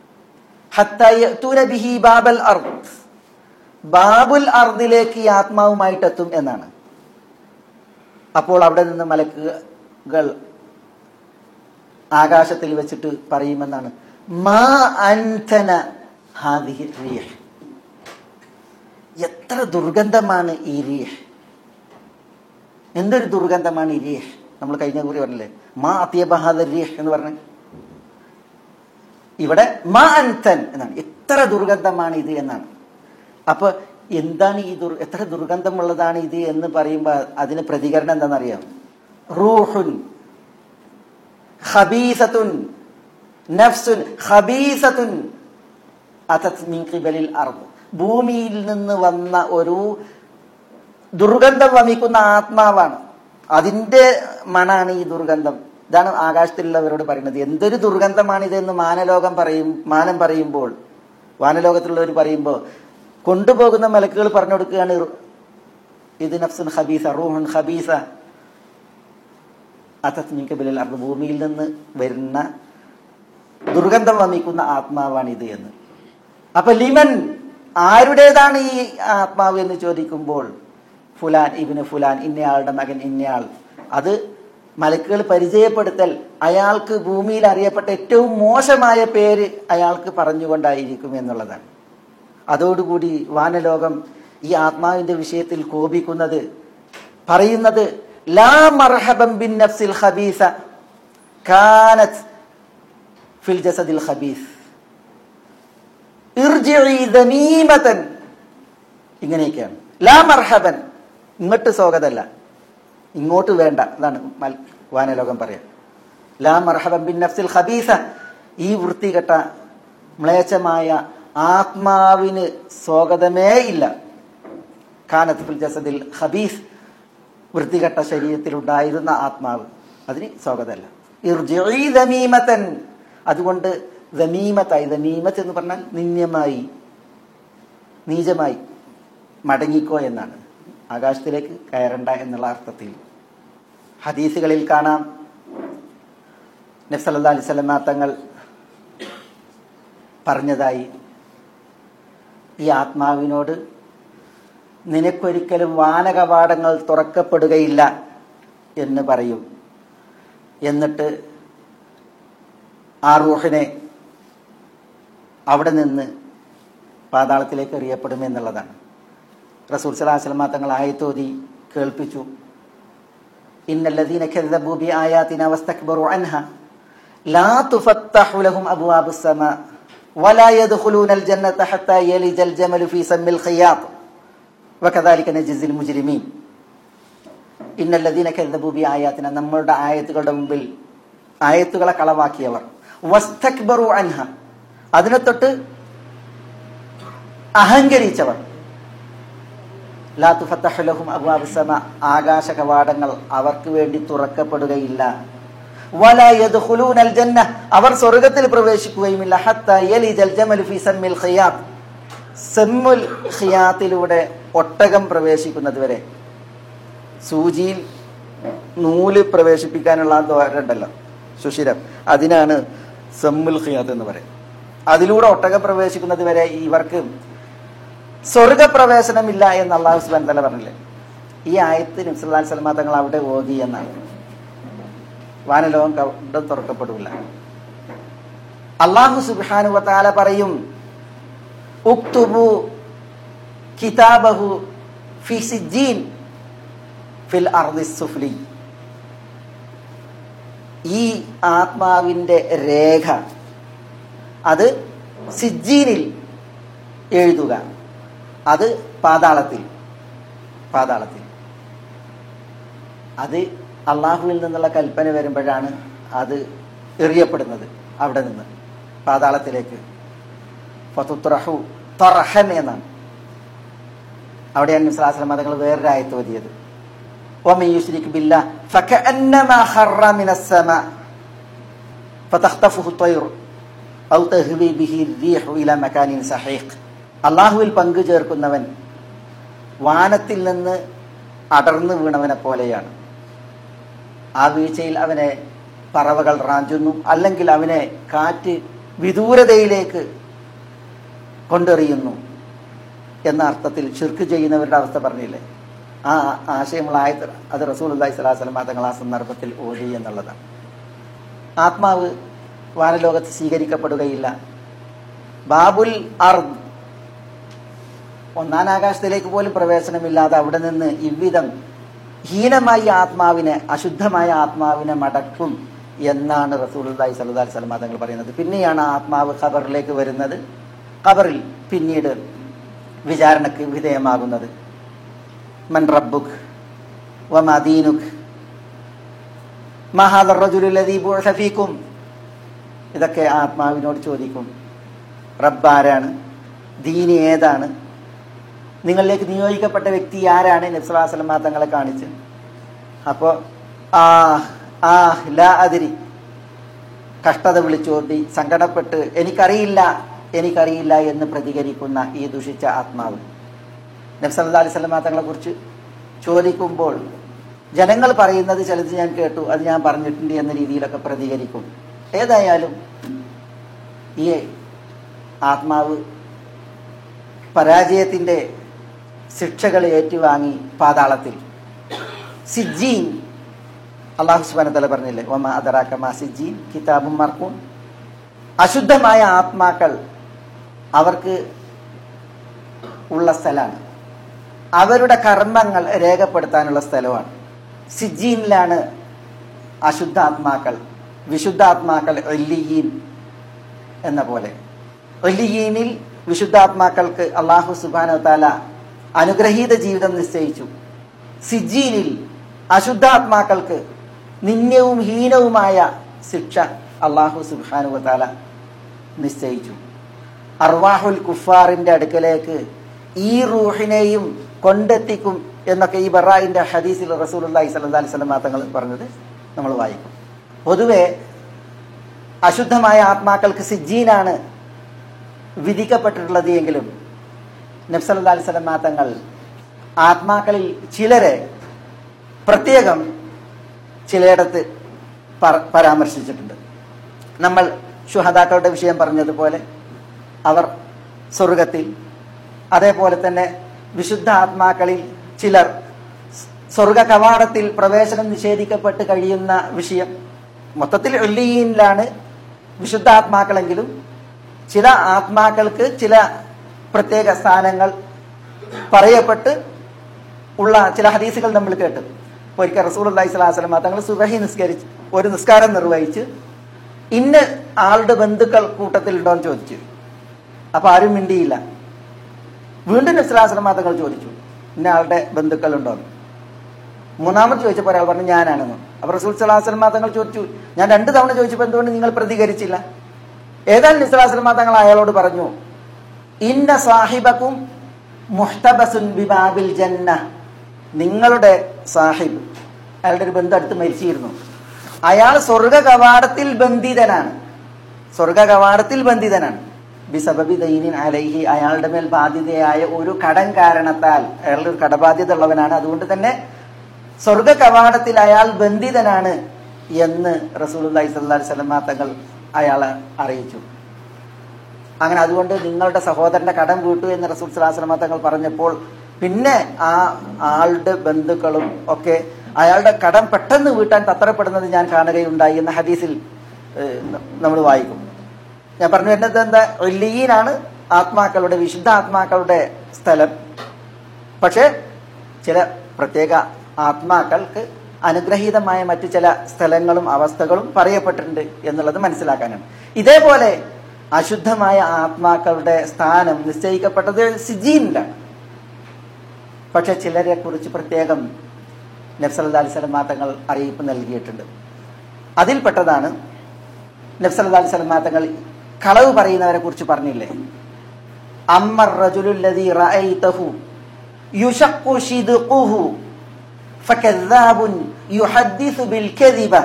ബിഹി ബാബൽ അർദ് ബാബുൽ അർദിലേക്ക് ഈ ആത്മാവുമായിട്ട് എത്തും എന്നാണ് അപ്പോൾ അവിടെ നിന്ന് മലക്കുകൾ ആകാശത്തിൽ വെച്ചിട്ട് പറയുമെന്നാണ് മാ അൻതന ഹാദിഹി റീഹ് എത്ര ദുർഗന്ധമാണ് ഈ റീഹ് എന്തൊരു ദുർഗന്ധമാണ് ഈ റീഹ് നമ്മൾ കഴിഞ്ഞ കുറി പറഞ്ഞില്ലേ മാ അത്യബഹാദ റീഹ് എന്ന് പറഞ്ഞ ഇവിടെ മാ അൻതൻ എന്നാണ് എത്ര ദുർഗന്ധമാണ് ഇത് എന്നാണ് അപ്പൊ എന്താണ് ഈ ദുർ എത്ര ദുർഗന്ധമുള്ളതാണ് ഇത് എന്ന് പറയുമ്പോൾ അതിന് പ്രതികരണം എന്താണെന്നറിയാം റൂഹുൻ ഖബീസത്തുൻ നഫ്സുൻ ഖബീസത്തുൻ അതത് മിൻ ഖിബലിൽ അർദ് ഭൂമിയിൽ നിന്ന് വന്ന ഒരു ദുർഗന്ധം വമിക്കുന്ന ആത്മാവാണ് അതിന്റെ മണാണ് ഈ ദുർഗന്ധം ഇതാണ് ആകാശത്തിലുള്ളവരോട് പറയുന്നത് എന്തൊരു ദുർഗന്ധമാണ് ഇതെന്ന് മാനലോകം പറയും മാനം പറയുമ്പോൾ വാനലോകത്തിലുള്ളവർ പറയുമ്പോൾ കൊണ്ടുപോകുന്ന മലക്കുകൾ പറഞ്ഞു കൊടുക്കുകയാണ് ഇത് നഫ്സുൻ ഖബീസ റൂഹുൻ ഖബീസ അതത്മിക്കബിലിൽ അർദ്ധ ഭൂമിയിൽ നിന്ന് വരുന്ന ദുർഗന്ധം വമിക്കുന്ന ആത്മാവാണ് ഇത് എന്ന് അപ്പൊ ലിമൻ ആരുടേതാണ് ഈ ആത്മാവ് എന്ന് ചോദിക്കുമ്പോൾ ഫുലാൻ ഇബിന് ഫുലാൻ ഇന്നയാളുടെ മകൻ ഇന്നയാൾ അത് മലക്കുകൾ പരിചയപ്പെടുത്തൽ അയാൾക്ക് ഭൂമിയിൽ അറിയപ്പെട്ട ഏറ്റവും മോശമായ പേര് അയാൾക്ക് പറഞ്ഞുകൊണ്ടായിരിക്കും എന്നുള്ളതാണ് അതോടുകൂടി വാനലോകം ഈ ആത്മാവിന്റെ വിഷയത്തിൽ കോപിക്കുന്നത് പറയുന്നത് ലാ മർഹബം ബിൻ നഫ്സിൽ ഖബീസ കാനത് ഫിൽ ജസദിൽ ഖബീസ് ഇർജിഇ ദമീമതൻ ഇങ്ങനെയൊക്കെയാണ് ലാ മർഹബൻ ഇങ്ങോട്ട് സ്വാഗതമല്ല ഇങ്ങോട്ട് വേണ്ട അതാണ് മൽ- വാനലോകം പറയാം ലാ മർഹബൻ ബിൻ നഫ്സിൽ ഖബീസ ഈ വൃത്തികെട്ട മ്ലേച്ഛമായ ആത്മാവിന് സ്വാഗതമേ ഇല്ല കാനത്ത് ഫിൽ ജസദിൽ ഖബീസ് വൃത്തികെട്ട ശരീരത്തിൽ ഉണ്ടായിരുന്ന ആത്മാവ് അതിന് സ്വാഗതമല്ല ഇർജിഇ ദമീമതൻ അതുകൊണ്ട് ദമീമത്തായി ദമീമത്ത് എന്ന് പറഞ്ഞാൽ നിന്യമായി നീചമായി മടങ്ങിക്കോ എന്നാണ് ആകാശത്തിലേക്ക് കയറണ്ട എന്നുള്ള അർത്ഥത്തിൽ ഹദീസുകളിൽ കാണാം നബ്സല്ലാ അലൈഹി സ്വലമ തങ്ങൾ പറഞ്ഞതായി ഈ ആത്മാവിനോട് നിനക്കൊരിക്കലും വാനകവാടങ്ങൾ തുറക്കപ്പെടുകയില്ല എന്ന് പറയും എന്നിട്ട് ആ റൂഹിനെ അവിടെ നിന്ന് പാതാളത്തിലേക്ക് എറിയപ്പെടുമെന്നുള്ളതാണ് റസൂൽ സലാഹുലമ തങ്ങൾ ആയത്തോതി കേൾപ്പിച്ചു ഇന്നല്ലദീന كذبوا بآياتنا واستكبروا عنها لا تفتح لهم أبواب السماء ولا يدخلون الجنة حتى يلج الجمل في سم الخياط وكذلك نجزي المجرمين ഇന്നല്ലദീന كذبوا بآياتنا നമ്മളുടെ ആയത്തുകളുടെ മുമ്പിൽ ആയത്തുകളെ കളവാക്കിയവർ വസ്തക്ബറു അൻഹ അതിനെ തൊട്ട് അഹങ്കരിച്ചവർ ലാ തുഫത്തഹു ലഹും അബ്വാബു സമ ആകാശ കവാടങ്ങൾ അവർക്ക് വേണ്ടി തുറക്കപ്പെടുകയില്ല വലാ യദ്ഖുലൂനൽ ജന്ന അവർ സ്വർഗ്ഗത്തിൽ പ്രവേശിക്കുകയുമില്ല ഹത്താ യലിജൽ ജമലു ഫീ സമ്മിൽ ഖിയാത്ത് സമ്മുൽ ഖിയാത്തിലൂടെ ഒട്ടകം പ്രവേശിക്കുന്നത് വരെ സൂചിയിൽ നൂല് പ്രവേശിപ്പിക്കാനുള്ള ആ ദ്വാരമുണ്ടല്ലോ സുഷിരം അതിനാണ് സമ്മുൽ ഖിയാത്ത് എന്ന് പറയും അതിലൂടെ ഒട്ടക പ്രവേശിക്കുന്നത് വരെ ഇവർക്ക് സ്വർഗപ്രവേശനമില്ല എന്ന് അള്ളാഹു സുബാൻ തല പറഞ്ഞില്ലേ ഈ ആയത്ത് നബ്സല്ലാൻ സലമാ തങ്ങൾ അവിടെ ഓതി എന്നാണ് വാനലോകം കണ്ട് തുറക്കപ്പെടില്ല അള്ളാഹു സുബാനു വത്താല പറയും ഉക്തുബു കിതാബഹു ഫി സിജ്ജീൻ ഫിൽ അർദി സുഫ്ലി ഈ ആത്മാവിന്റെ രേഖ അത് സിജ്ജീനിൽ എഴുതുക അത് പാതാളത്തിൽ പാതാളത്തിൽ അത് അള്ളാഹുവിൽ നിന്നുള്ള കൽപ്പന വരുമ്പോഴാണ് അത് എറിയപ്പെടുന്നത് അവിടെ നിന്ന് പാതാളത്തിലേക്ക് ഫതുത്രഹു തറഹൻ എന്നാണ് അവിടെയാണ് മിസ്ലാസ്ലം മതങ്ങൾ വേറൊരു ആയത്ത് ഓതിയത് ومن يشرك بالله فكأنما خر من السماء فتخطفه الطير أو تهوي به الريح إلى مكان سحيق അള്ളാഹുവിൽ പങ്കു ചേർക്കുന്നവൻ വാനത്തിൽ നിന്ന് അടർന്നു വീണവനെ പോലെയാണ് ആ വീഴ്ചയിൽ അവനെ പറവകൾ റാഞ്ചുന്നു അല്ലെങ്കിൽ അവനെ കാറ്റ് വിദൂരതയിലേക്ക് കൊണ്ടെറിയുന്നു എന്ന അർത്ഥത്തിൽ ഷിർക്ക് ചെയ്യുന്നവരുടെ അവസ്ഥ പറഞ്ഞില്ലേ ആ ആശയമുള്ള ആയത്ത് അത് റസൂൽ അള്ളഹി സ്വലാസ്ലം തങ്ങൾ ആ സന്ദർഭത്തിൽ ഓതി എന്നുള്ളതാണ് ആത്മാവ് വാനലോകത്ത് സ്വീകരിക്കപ്പെടുകയില്ല ബാബുൽ അർദ് ഒന്നാം ആകാശത്തിലേക്ക് പോലും പ്രവേശനമില്ലാതെ അവിടെ നിന്ന് ഇவ்விധം ഹീനമായ ആത്മാവിനെ അശുദ്ധമായ ആത്മാവിനെ മടക്കും എന്നാണ് റസൂലുല്ലാഹി സല്ലല്ലാഹി അലൈഹി വസല്ലം തങ്ങൾ പറയുന്നത് പിന്നെയാണ് ആ ആത്മാവ് ഖബറിലേക്ക് വരുന്നത് ഖബറിൽ പിന്നീട് വിചാരണക്ക് വിധേയമാകുന്നത് മൻ റബ്ബുക് വമാ ദീനുക് മാ ഹാദ റജുലു ലദീ ബുഅസ ഫീകും ഇതൊക്കെ ആത്മാവിനോട് ചോദിക്കും റബ്ബാരാണ് ദീനി ഏതാണ് നിങ്ങളിലേക്ക് നിയോഗിക്കപ്പെട്ട വ്യക്തി ആരാണ് നബ്സലാസ്ലമ തങ്ങളെ കാണിച്ച് അപ്പോൾ ആ ആ ലാ അതിരി കഷ്ടത വിളിച്ചോട്ടി സങ്കടപ്പെട്ട് എനിക്കറിയില്ല എനിക്കറിയില്ല എന്ന് പ്രതികരിക്കുന്ന ഈ ദുഷിച്ച ആത്മാവ് നബ്സല്ലാ അലൈഹി സ്വലമ തങ്ങളെ കുറിച്ച് ചോദിക്കുമ്പോൾ ജനങ്ങൾ പറയുന്നത് ചിലത് ഞാൻ കേട്ടു അത് ഞാൻ പറഞ്ഞിട്ടുണ്ട് എന്ന രീതിയിലൊക്കെ പ്രതികരിക്കും ഏതായാലും ഈ ആത്മാവ് പരാജയത്തിൻ്റെ ശിക്ഷകൾ ഏറ്റുവാങ്ങി പാതാളത്തിൽ സിജീൻ അള്ളാഹു സുബാന തല പറഞ്ഞില്ലേ ഒമ അതറാക്കമാ സിജീൻ കിതാബും മർക്കൂൻ അശുദ്ധമായ ആത്മാക്കൾ അവർക്ക് ഉള്ള സ്ഥലമാണ് അവരുടെ കർമ്മങ്ങൾ രേഖപ്പെടുത്താനുള്ള സ്ഥലമാണ് സിജീനിലാണ് അശുദ്ധാത്മാക്കൾ വിശുദ്ധാത്മാക്കൾ എല്ലിയീൻ എന്ന പോലെ എല്ലിയീനിൽ വിശുദ്ധാത്മാക്കൾക്ക് അള്ളാഹു സുബാന താല അനുഗ്രഹീത ജീവിതം നിശ്ചയിച്ചു സിജീനിൽ അശുദ്ധാത്മാക്കൾക്ക് നിന്യവും ഹീനവുമായ ശിക്ഷ അള്ളാഹു സുബാനു താല നിശ്ചയിച്ചു അർവാഹുൽ കുഫാറിന്റെ അടുക്കലേക്ക് ഈ റൂഹിനെയും കൊണ്ടെത്തിക്കും എന്നൊക്കെ ഈ ബറായിന്റെ ഹദീസിൽ റസൂലി സല്ലാ അലിസ്ലം തങ്ങൾ പറഞ്ഞത് നമ്മൾ വായിക്കും പൊതുവെ അശുദ്ധമായ ആത്മാക്കൾക്ക് സിജീനാണ് വിധിക്കപ്പെട്ടിട്ടുള്ളത് എങ്കിലും നബ്സല്ലാ അലിസ്ലം തങ്ങൾ ആത്മാക്കളിൽ ചിലരെ പ്രത്യേകം ചിലയിടത്ത് പരാമർശിച്ചിട്ടുണ്ട് നമ്മൾ ശുഹദാക്കളുടെ വിഷയം പറഞ്ഞതുപോലെ അവർ സ്വർഗത്തിൽ അതേപോലെ തന്നെ വിശുദ്ധ ആത്മാക്കളിൽ ചിലർ സ്വർഗ കവാടത്തിൽ പ്രവേശനം നിഷേധിക്കപ്പെട്ട് കഴിയുന്ന വിഷയം മൊത്തത്തിൽ ഒല്ലിയിലാണ് വിശുദ്ധ ആത്മാക്കളെങ്കിലും ചില ആത്മാക്കൾക്ക് ചില പ്രത്യേക സ്ഥാനങ്ങൾ പറയപ്പെട്ട് ഉള്ള ചില ഹദീസുകൾ നമ്മൾ കേട്ടു ഒരിക്കൽ റസൂൽ അള്ളഹി സ്വലാസ്ലമ തങ്ങൾ സുബഹി നിസ്കരിച്ച് ഒരു നിസ്കാരം നിർവഹിച്ച് ഇന്ന ആളുടെ ബന്ധുക്കൾ കൂട്ടത്തിലുണ്ടോ എന്ന് ചോദിച്ചു അപ്പൊ ആരും മിണ്ടിയില്ല വീണ്ടും നസ്ലാസ്ലമ തങ്ങൾ ചോദിച്ചു ഇന്ന ആളുടെ ബന്ധുക്കളുണ്ടോ എന്ന് മൂന്നാമത് ചോദിച്ചപ്പോൾ ഒരാൾ പറഞ്ഞു ഞാനാണെന്ന് അപ്പൊ റസൂൽ സലാസ്ലമ തങ്ങൾ ചോദിച്ചു ഞാൻ രണ്ട് തവണ ചോദിച്ചപ്പോൾ എന്തുകൊണ്ട് നിങ്ങൾ പ്രതികരിച്ചില്ല ഏതായാലും നിസ്ലാസ്ലമ തങ്ങൾ അയാളോട് പറഞ്ഞു ഇന്ന സാഹിബക്കും മുഹ്തബസുൻ ബിബാബിൽ ജന്ന നിങ്ങളുടെ സാഹിബ് അയാളുടെ ഒരു ബന്ധം അടുത്ത് മരിച്ചിരുന്നു അയാൾ സ്വർഗ കവാടത്തിൽ ബന്ധിതനാണ് സ്വർഗ കവാടത്തിൽ ബന്ധിതനാണ് ബിസബബി ദൈനിൻ അലൈഹി അയാളുടെ മേൽ ബാധ്യതയായ ഒരു കടം കാരണത്താൽ അയാളുടെ ഒരു കടബാധ്യത ഉള്ളവനാണ് അതുകൊണ്ട് തന്നെ സ്വർഗ കവാടത്തിൽ അയാൾ ബന്ധിതനാണ് എന്ന് റസൂലുള്ളാഹി സ്വല്ലല്ലാഹി അലൈഹി വസല്ലം തങ്ങൾ അയാളെ അറിയിച്ചു അങ്ങനെ അതുകൊണ്ട് നിങ്ങളുടെ സഹോദരന്റെ കടം വീട്ടു എന്ന് റസൂൽ സ്വലാസ്ലമ തങ്ങൾ പറഞ്ഞപ്പോൾ പിന്നെ ആ ആളുടെ ബന്ധുക്കളും ഒക്കെ അയാളുടെ കടം പെട്ടെന്ന് വീട്ടാൻ തത്രപ്പെടുന്നത് ഞാൻ കാണുകയുണ്ടായി എന്ന ഹദീസിൽ നമ്മൾ വായിക്കും ഞാൻ പറഞ്ഞു വരുന്നത് എന്താ ഒല്ലീനാണ് ആത്മാക്കളുടെ വിശുദ്ധ ആത്മാക്കളുടെ സ്ഥലം പക്ഷേ ചില പ്രത്യേക ആത്മാക്കൾക്ക് അനുഗ്രഹീതമായ മറ്റു ചില സ്ഥലങ്ങളും അവസ്ഥകളും പറയപ്പെട്ടിട്ടുണ്ട് എന്നുള്ളത് മനസ്സിലാക്കാനാണ് ഇതേപോലെ അശുദ്ധമായ ആത്മാക്കളുടെ സ്ഥാനം നിശ്ചയിക്കപ്പെട്ടത് സിജീനിലാണ് പക്ഷെ ചിലരെ കുറിച്ച് പ്രത്യേകം നബ്സല്ലാ അലിസ്ലം തങ്ങൾ അറിയിപ്പ് നൽകിയിട്ടുണ്ട് അതിൽപ്പെട്ടതാണ് നബ്സല്ലാ അലിസ്ലം തങ്ങൾ കളവ് പറയുന്നവരെ കുറിച്ച് പറഞ്ഞില്ലേ അമ്മർ റജുലുല്ലദീ റഅയ്തഹു യുശഖു ശിദ്ഖുഹു ഫകذاب يحدث بالكذب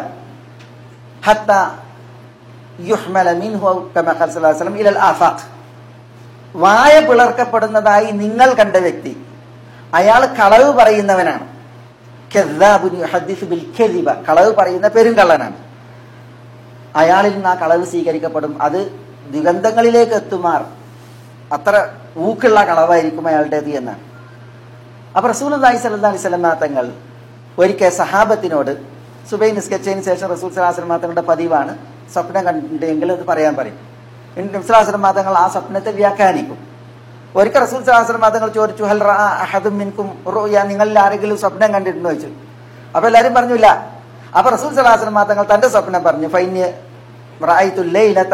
حتى يحمل منه كما قال صلى الله عليه وسلم الى الآفاق വായ പിളർക്കപ്പെടുന്നതായി നിങ്ങൾ കണ്ട വ്യക്തി അയാൾ കളവ് പറയുന്നവനാണ് കെദ്ദാബുൻ യുഹദ്ദിസു ബിൽ കെദിബ കളവ് പറയുന്ന പെരുങ്കള്ളനാണ് അയാളിൽ നിന്ന് ആ കളവ് സ്വീകരിക്കപ്പെടും അത് ദിഗന്ധങ്ങളിലേക്ക് എത്തുമാർ അത്ര ഊക്കുള്ള കളവായിരിക്കും അയാളുടേത് എന്നാണ് അപ്പൊ റസൂൽ അള്ളാഹി സല്ലാ അലൈഹി സ്വലം തങ്ങൾ ഒരിക്കൽ സഹാബത്തിനോട് സുബൈ നിസ്കച്ചതിന് ശേഷം റസൂൽ സലാഹുലം തങ്ങളുടെ പതിവാണ് സ്വപ്നം കണ്ടിട്ടുണ്ടെങ്കിൽ അത് പറയാൻ പറയും നബ്സലാഹുലം തങ്ങൾ ആ സ്വപ്നത്തെ വ്യാഖ്യാനിക്കും ഒരിക്കൽ റസൂൽ സലാഹുലം തങ്ങൾ ചോദിച്ചു ഹൽ അഹദും മിൻകും റുയ നിങ്ങളിൽ ആരെങ്കിലും സ്വപ്നം കണ്ടിട്ടുണ്ടോ ചോദിച്ചു അപ്പൊ എല്ലാരും പറഞ്ഞില്ല അപ്പൊ റസൂൽ സലാഹുലം തങ്ങൾ തന്റെ സ്വപ്നം പറഞ്ഞു ഫൈന്യ റായിത്തുല്ലയിലത്ത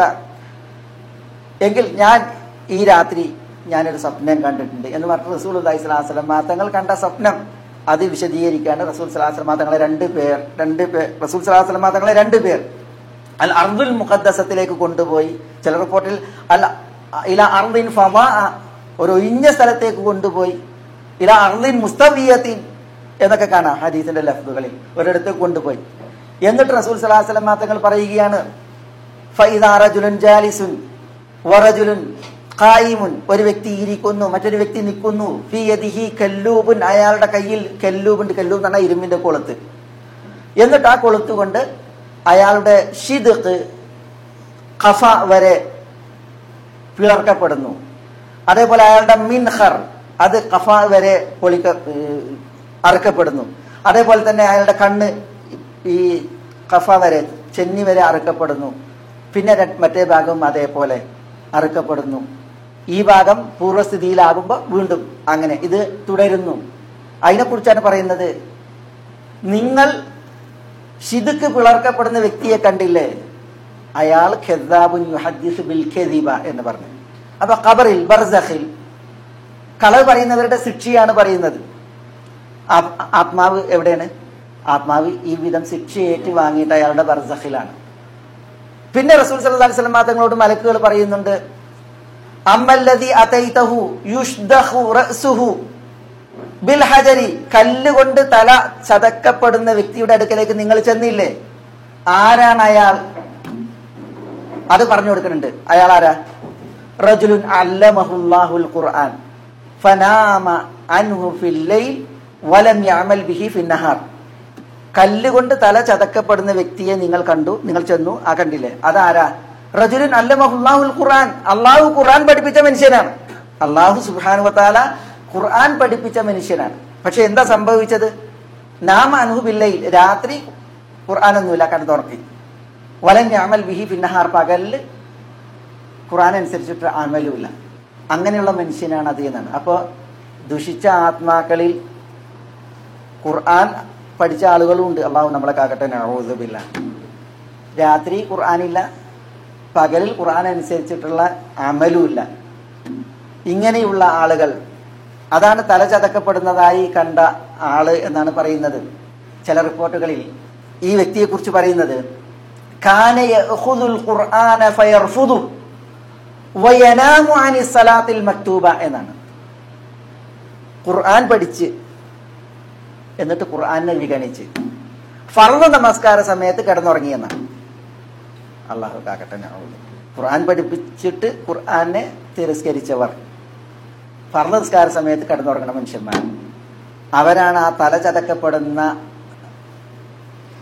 എങ്കിൽ ഞാൻ ഈ രാത്രി ഞാനൊരു സ്വപ്നം കണ്ടിട്ടുണ്ട് എന്ന് പറഞ്ഞ റസൂൽ അള്ളഹി സ്വലാസ്ലം തങ്ങൾ കണ്ട സ്വപ്നം അത് വിശദീകരിക്കാണ് റസൂൽ സ്വലാസ്ലം തങ്ങളെ രണ്ട് പേർ രണ്ട് പേർ റസൂൽ സ്വലാസ്ലം തങ്ങളെ രണ്ട് പേർ അൽ അർദുൽ മുഖദ്ദസത്തിലേക്ക് കൊണ്ടുപോയി ചില റിപ്പോർട്ടിൽ അൽ ഇല അർദിൻ ഫമാ ഒരു ഒഴിഞ്ഞ സ്ഥലത്തേക്ക് കൊണ്ടുപോയി ഇല അർദിൻ മുസ്തവിയത്തിൻ എന്നൊക്കെ കാണാം ഹദീസിന്റെ ലഫ്ദുകളിൽ ഒരിടത്തേക്ക് കൊണ്ടുപോയി എന്നിട്ട് റസൂൽ സ്വലാസ്ലം തങ്ങൾ പറയുകയാണ് ഫൈദാറജുലുൻ ജാലിസുൻ വറജുലുൻ ഖായിമുൻ ഒരു വ്യക്തി ഇരിക്കുന്നു മറ്റൊരു വ്യക്തി നിൽക്കുന്നു ഫി യദിഹി കല്ലൂബുൻ അയാളുടെ കയ്യിൽ കല്ലൂബുണ്ട് കല്ലൂബ് എന്ന് പറഞ്ഞാൽ ഇരുമ്പിന്റെ കൊളുത്ത് എന്നിട്ട് ആ കൊളുത്ത് കൊണ്ട് അയാളുടെ ഷിദ് ഖഫ വരെ പിളർക്കപ്പെടുന്നു അതേപോലെ അയാളുടെ മിൻഹർ അത് ഖഫ വരെ പൊളിക്ക അറുക്കപ്പെടുന്നു അതേപോലെ തന്നെ അയാളുടെ കണ്ണ് ഈ ഖഫ വരെ ചെന്നി വരെ അറുക്കപ്പെടുന്നു പിന്നെ മറ്റേ ഭാഗവും അതേപോലെ അറുക്കപ്പെടുന്നു ഈ ഭാഗം പൂർവ്വസ്ഥിതിയിലാകുമ്പോൾ വീണ്ടും അങ്ങനെ ഇത് തുടരുന്നു അതിനെക്കുറിച്ചാണ് പറയുന്നത് നിങ്ങൾ ഷിദുക്ക് പിളർക്കപ്പെടുന്ന വ്യക്തിയെ കണ്ടില്ലേ അയാൾ ഖെദാബുൻ യുഹദ്ദിസ് ബിൽ ഖെദീബ എന്ന് പറഞ്ഞു അപ്പൊ ഖബറിൽ ബർസഖിൽ കളവ് പറയുന്നവരുടെ ശിക്ഷയാണ് പറയുന്നത് ആത്മാവ് എവിടെയാണ് ആത്മാവ് ഈ വിധം ശിക്ഷ ഏറ്റു വാങ്ങിയിട്ട് അയാളുടെ ബർസഖിലാണ് പിന്നെ റസൂൽ സല്ലല്ലാഹു അലൈഹി വസല്ലം തങ്ങളോട് മലക്കുകൾ പറയുന്നുണ്ട് അമ്മല്ലദി അതൈതഹു യുഷ്ദഹു റഅസുഹു ബിൽ ഹജരി കല്ലുകൊണ്ട് തല ചതക്കപ്പെടുന്ന വ്യക്തിയുടെ അടുക്കലേക്ക് നിങ്ങൾ ചെന്നില്ലേ ആരാണ് അയാൾ അത് പറഞ്ഞു കൊടുക്കുന്നുണ്ട് അയാൾ ആരാ റജുലുൻ അല്ലമഹുല്ലാഹുൽ ഖുർആൻ ഫനാമ അൻഹു ഫിൽ ലൈൽ വലം യഅമൽ ബിഹി ഫിൻ നഹാർ കല്ലുകൊണ്ട് തല ചതക്കപ്പെടുന്ന വ്യക്തിയെ നിങ്ങൾ കണ്ടു നിങ്ങൾ ചെന്നു ആ കണ്ടില്ലേ അതാരാ റജുലിൻ അല്ലമഹുല്ലാഹുൽ ഖുർആൻ അള്ളാഹു ഖുർആൻ പഠിപ്പിച്ച മനുഷ്യനാണ് അള്ളാഹു സുബാനു വത്താല ഖുർആൻ പഠിപ്പിച്ച മനുഷ്യനാണ് പക്ഷെ എന്താ സംഭവിച്ചത് നാമ അനുഭവില്ലയിൽ രാത്രി ഖുർആാനൊന്നുമില്ല കണ്ടു തുറക്കി വലൻ അമൽ ബിഹി പിന്നഹാർ പകലില് ഖുർആൻ അനുസരിച്ചിട്ട് അമലുമില്ല അങ്ങനെയുള്ള മനുഷ്യനാണ് അത് എന്നാണ് അപ്പോൾ ദുഷിച്ച ആത്മാക്കളിൽ ഖുർആൻ പഠിച്ച ആളുകളും ഉണ്ട് അള്ളാഹു നമ്മളെ കാക്കട്ടെ നഴുതുമില്ല രാത്രി ഖുർആാനില്ല പകലിൽ ഖുർആൻ അനുസരിച്ചിട്ടുള്ള അമലുമില്ല ഇങ്ങനെയുള്ള ആളുകൾ അതാണ് തല ചതക്കപ്പെടുന്നതായി കണ്ട ആള് എന്നാണ് പറയുന്നത് ചില റിപ്പോർട്ടുകളിൽ ഈ വ്യക്തിയെ കുറിച്ച് പറയുന്നത് കാന യഖുദുൽ ഖുർആന ഫയർഫുദു വയനാമു അനി സലാത്തിൽ മക്തൂബ എന്നാണ് ഖുർആൻ പഠിച്ച് എന്നിട്ട് ഖുർആനെ വിഗണിച്ച് ഫർദ് നമസ്കാര സമയത്ത് കിടന്നുറങ്ങിയെന്നാണ് അള്ളാഹു കാക്കട്ടെ ഖുർആൻ പഠിപ്പിച്ചിട്ട് ഖുർആനെ തിരസ്കരിച്ചവർ ഫർദ് നിസ്കാര സമയത്ത് കിടന്നുറങ്ങുന്ന മനുഷ്യന്മാർ അവരാണ് ആ തല ചതക്കപ്പെടുന്ന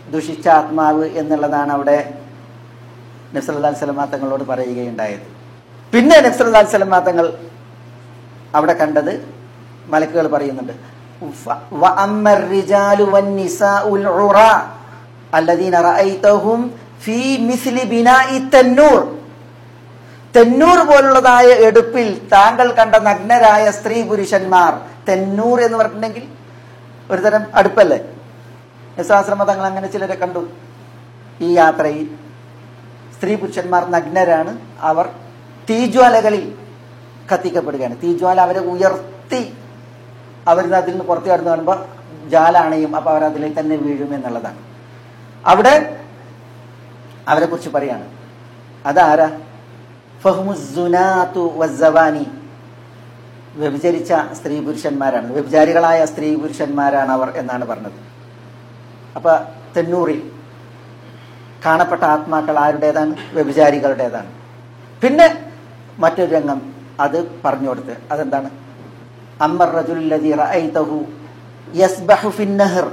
ദുഷിച്ച ആത്മാവ് എന്നുള്ളതാണ് അവിടെ നബ്സല്ലാ സ്വലമാ തങ്ങളോട് പറയുകയുണ്ടായത് പിന്നെ നബ്സല്ലാ സ്വലമാ തങ്ങൾ അവിടെ കണ്ടത് മലക്കുകൾ പറയുന്നുണ്ട് ഫ- വഅമ്മ الرجال والنساء العراء الذين رأيتهم في مثل بناء التنور തെന്നൂർ പോലുള്ളതായ എടുപ്പിൽ താങ്കൾ കണ്ട നഗ്നരായ സ്ത്രീ പുരുഷന്മാർ തെന്നൂർ എന്ന് പറഞ്ഞിട്ടുണ്ടെങ്കിൽ ഒരുതരം അടുപ്പല്ലേ നിസ്സാശ്രമ തങ്ങൾ അങ്ങനെ ചിലരെ കണ്ടു ഈ യാത്രയിൽ സ്ത്രീ പുരുഷന്മാർ നഗ്നരാണ് അവർ തീജ്വാലകളിൽ കത്തിക്കപ്പെടുകയാണ് തീജ്വാല അവരെ ഉയർത്തി അവർ അതിൽ നിന്ന് പുറത്തു കടന്നു കാണുമ്പോൾ ജാലാണയും അപ്പൊ അവർ അതിൽ തന്നെ വീഴും എന്നുള്ളതാണ് അവിടെ അവരെ കുറിച്ച് പറയാണ് അതാരാ ഫഹ്മുസുനാത്തു വസ്സവാനി വ്യഭിചരിച്ച സ്ത്രീ പുരുഷന്മാരാണ് വ്യഭിചാരികളായ സ്ത്രീ പുരുഷന്മാരാണ് അവർ എന്നാണ് പറഞ്ഞത് അപ്പൊ തെന്നൂറിൽ കാണപ്പെട്ട ആത്മാക്കൾ ആരുടേതാണ് വ്യഭിചാരികളുടേതാണ് പിന്നെ മറ്റൊരു രംഗം അത് പറഞ്ഞു കൊടുത്ത് അതെന്താണ് അമ്മർ റജുല്ലദി റഅയ്തഹു യസ്ബഹു ഫിന്നഹർ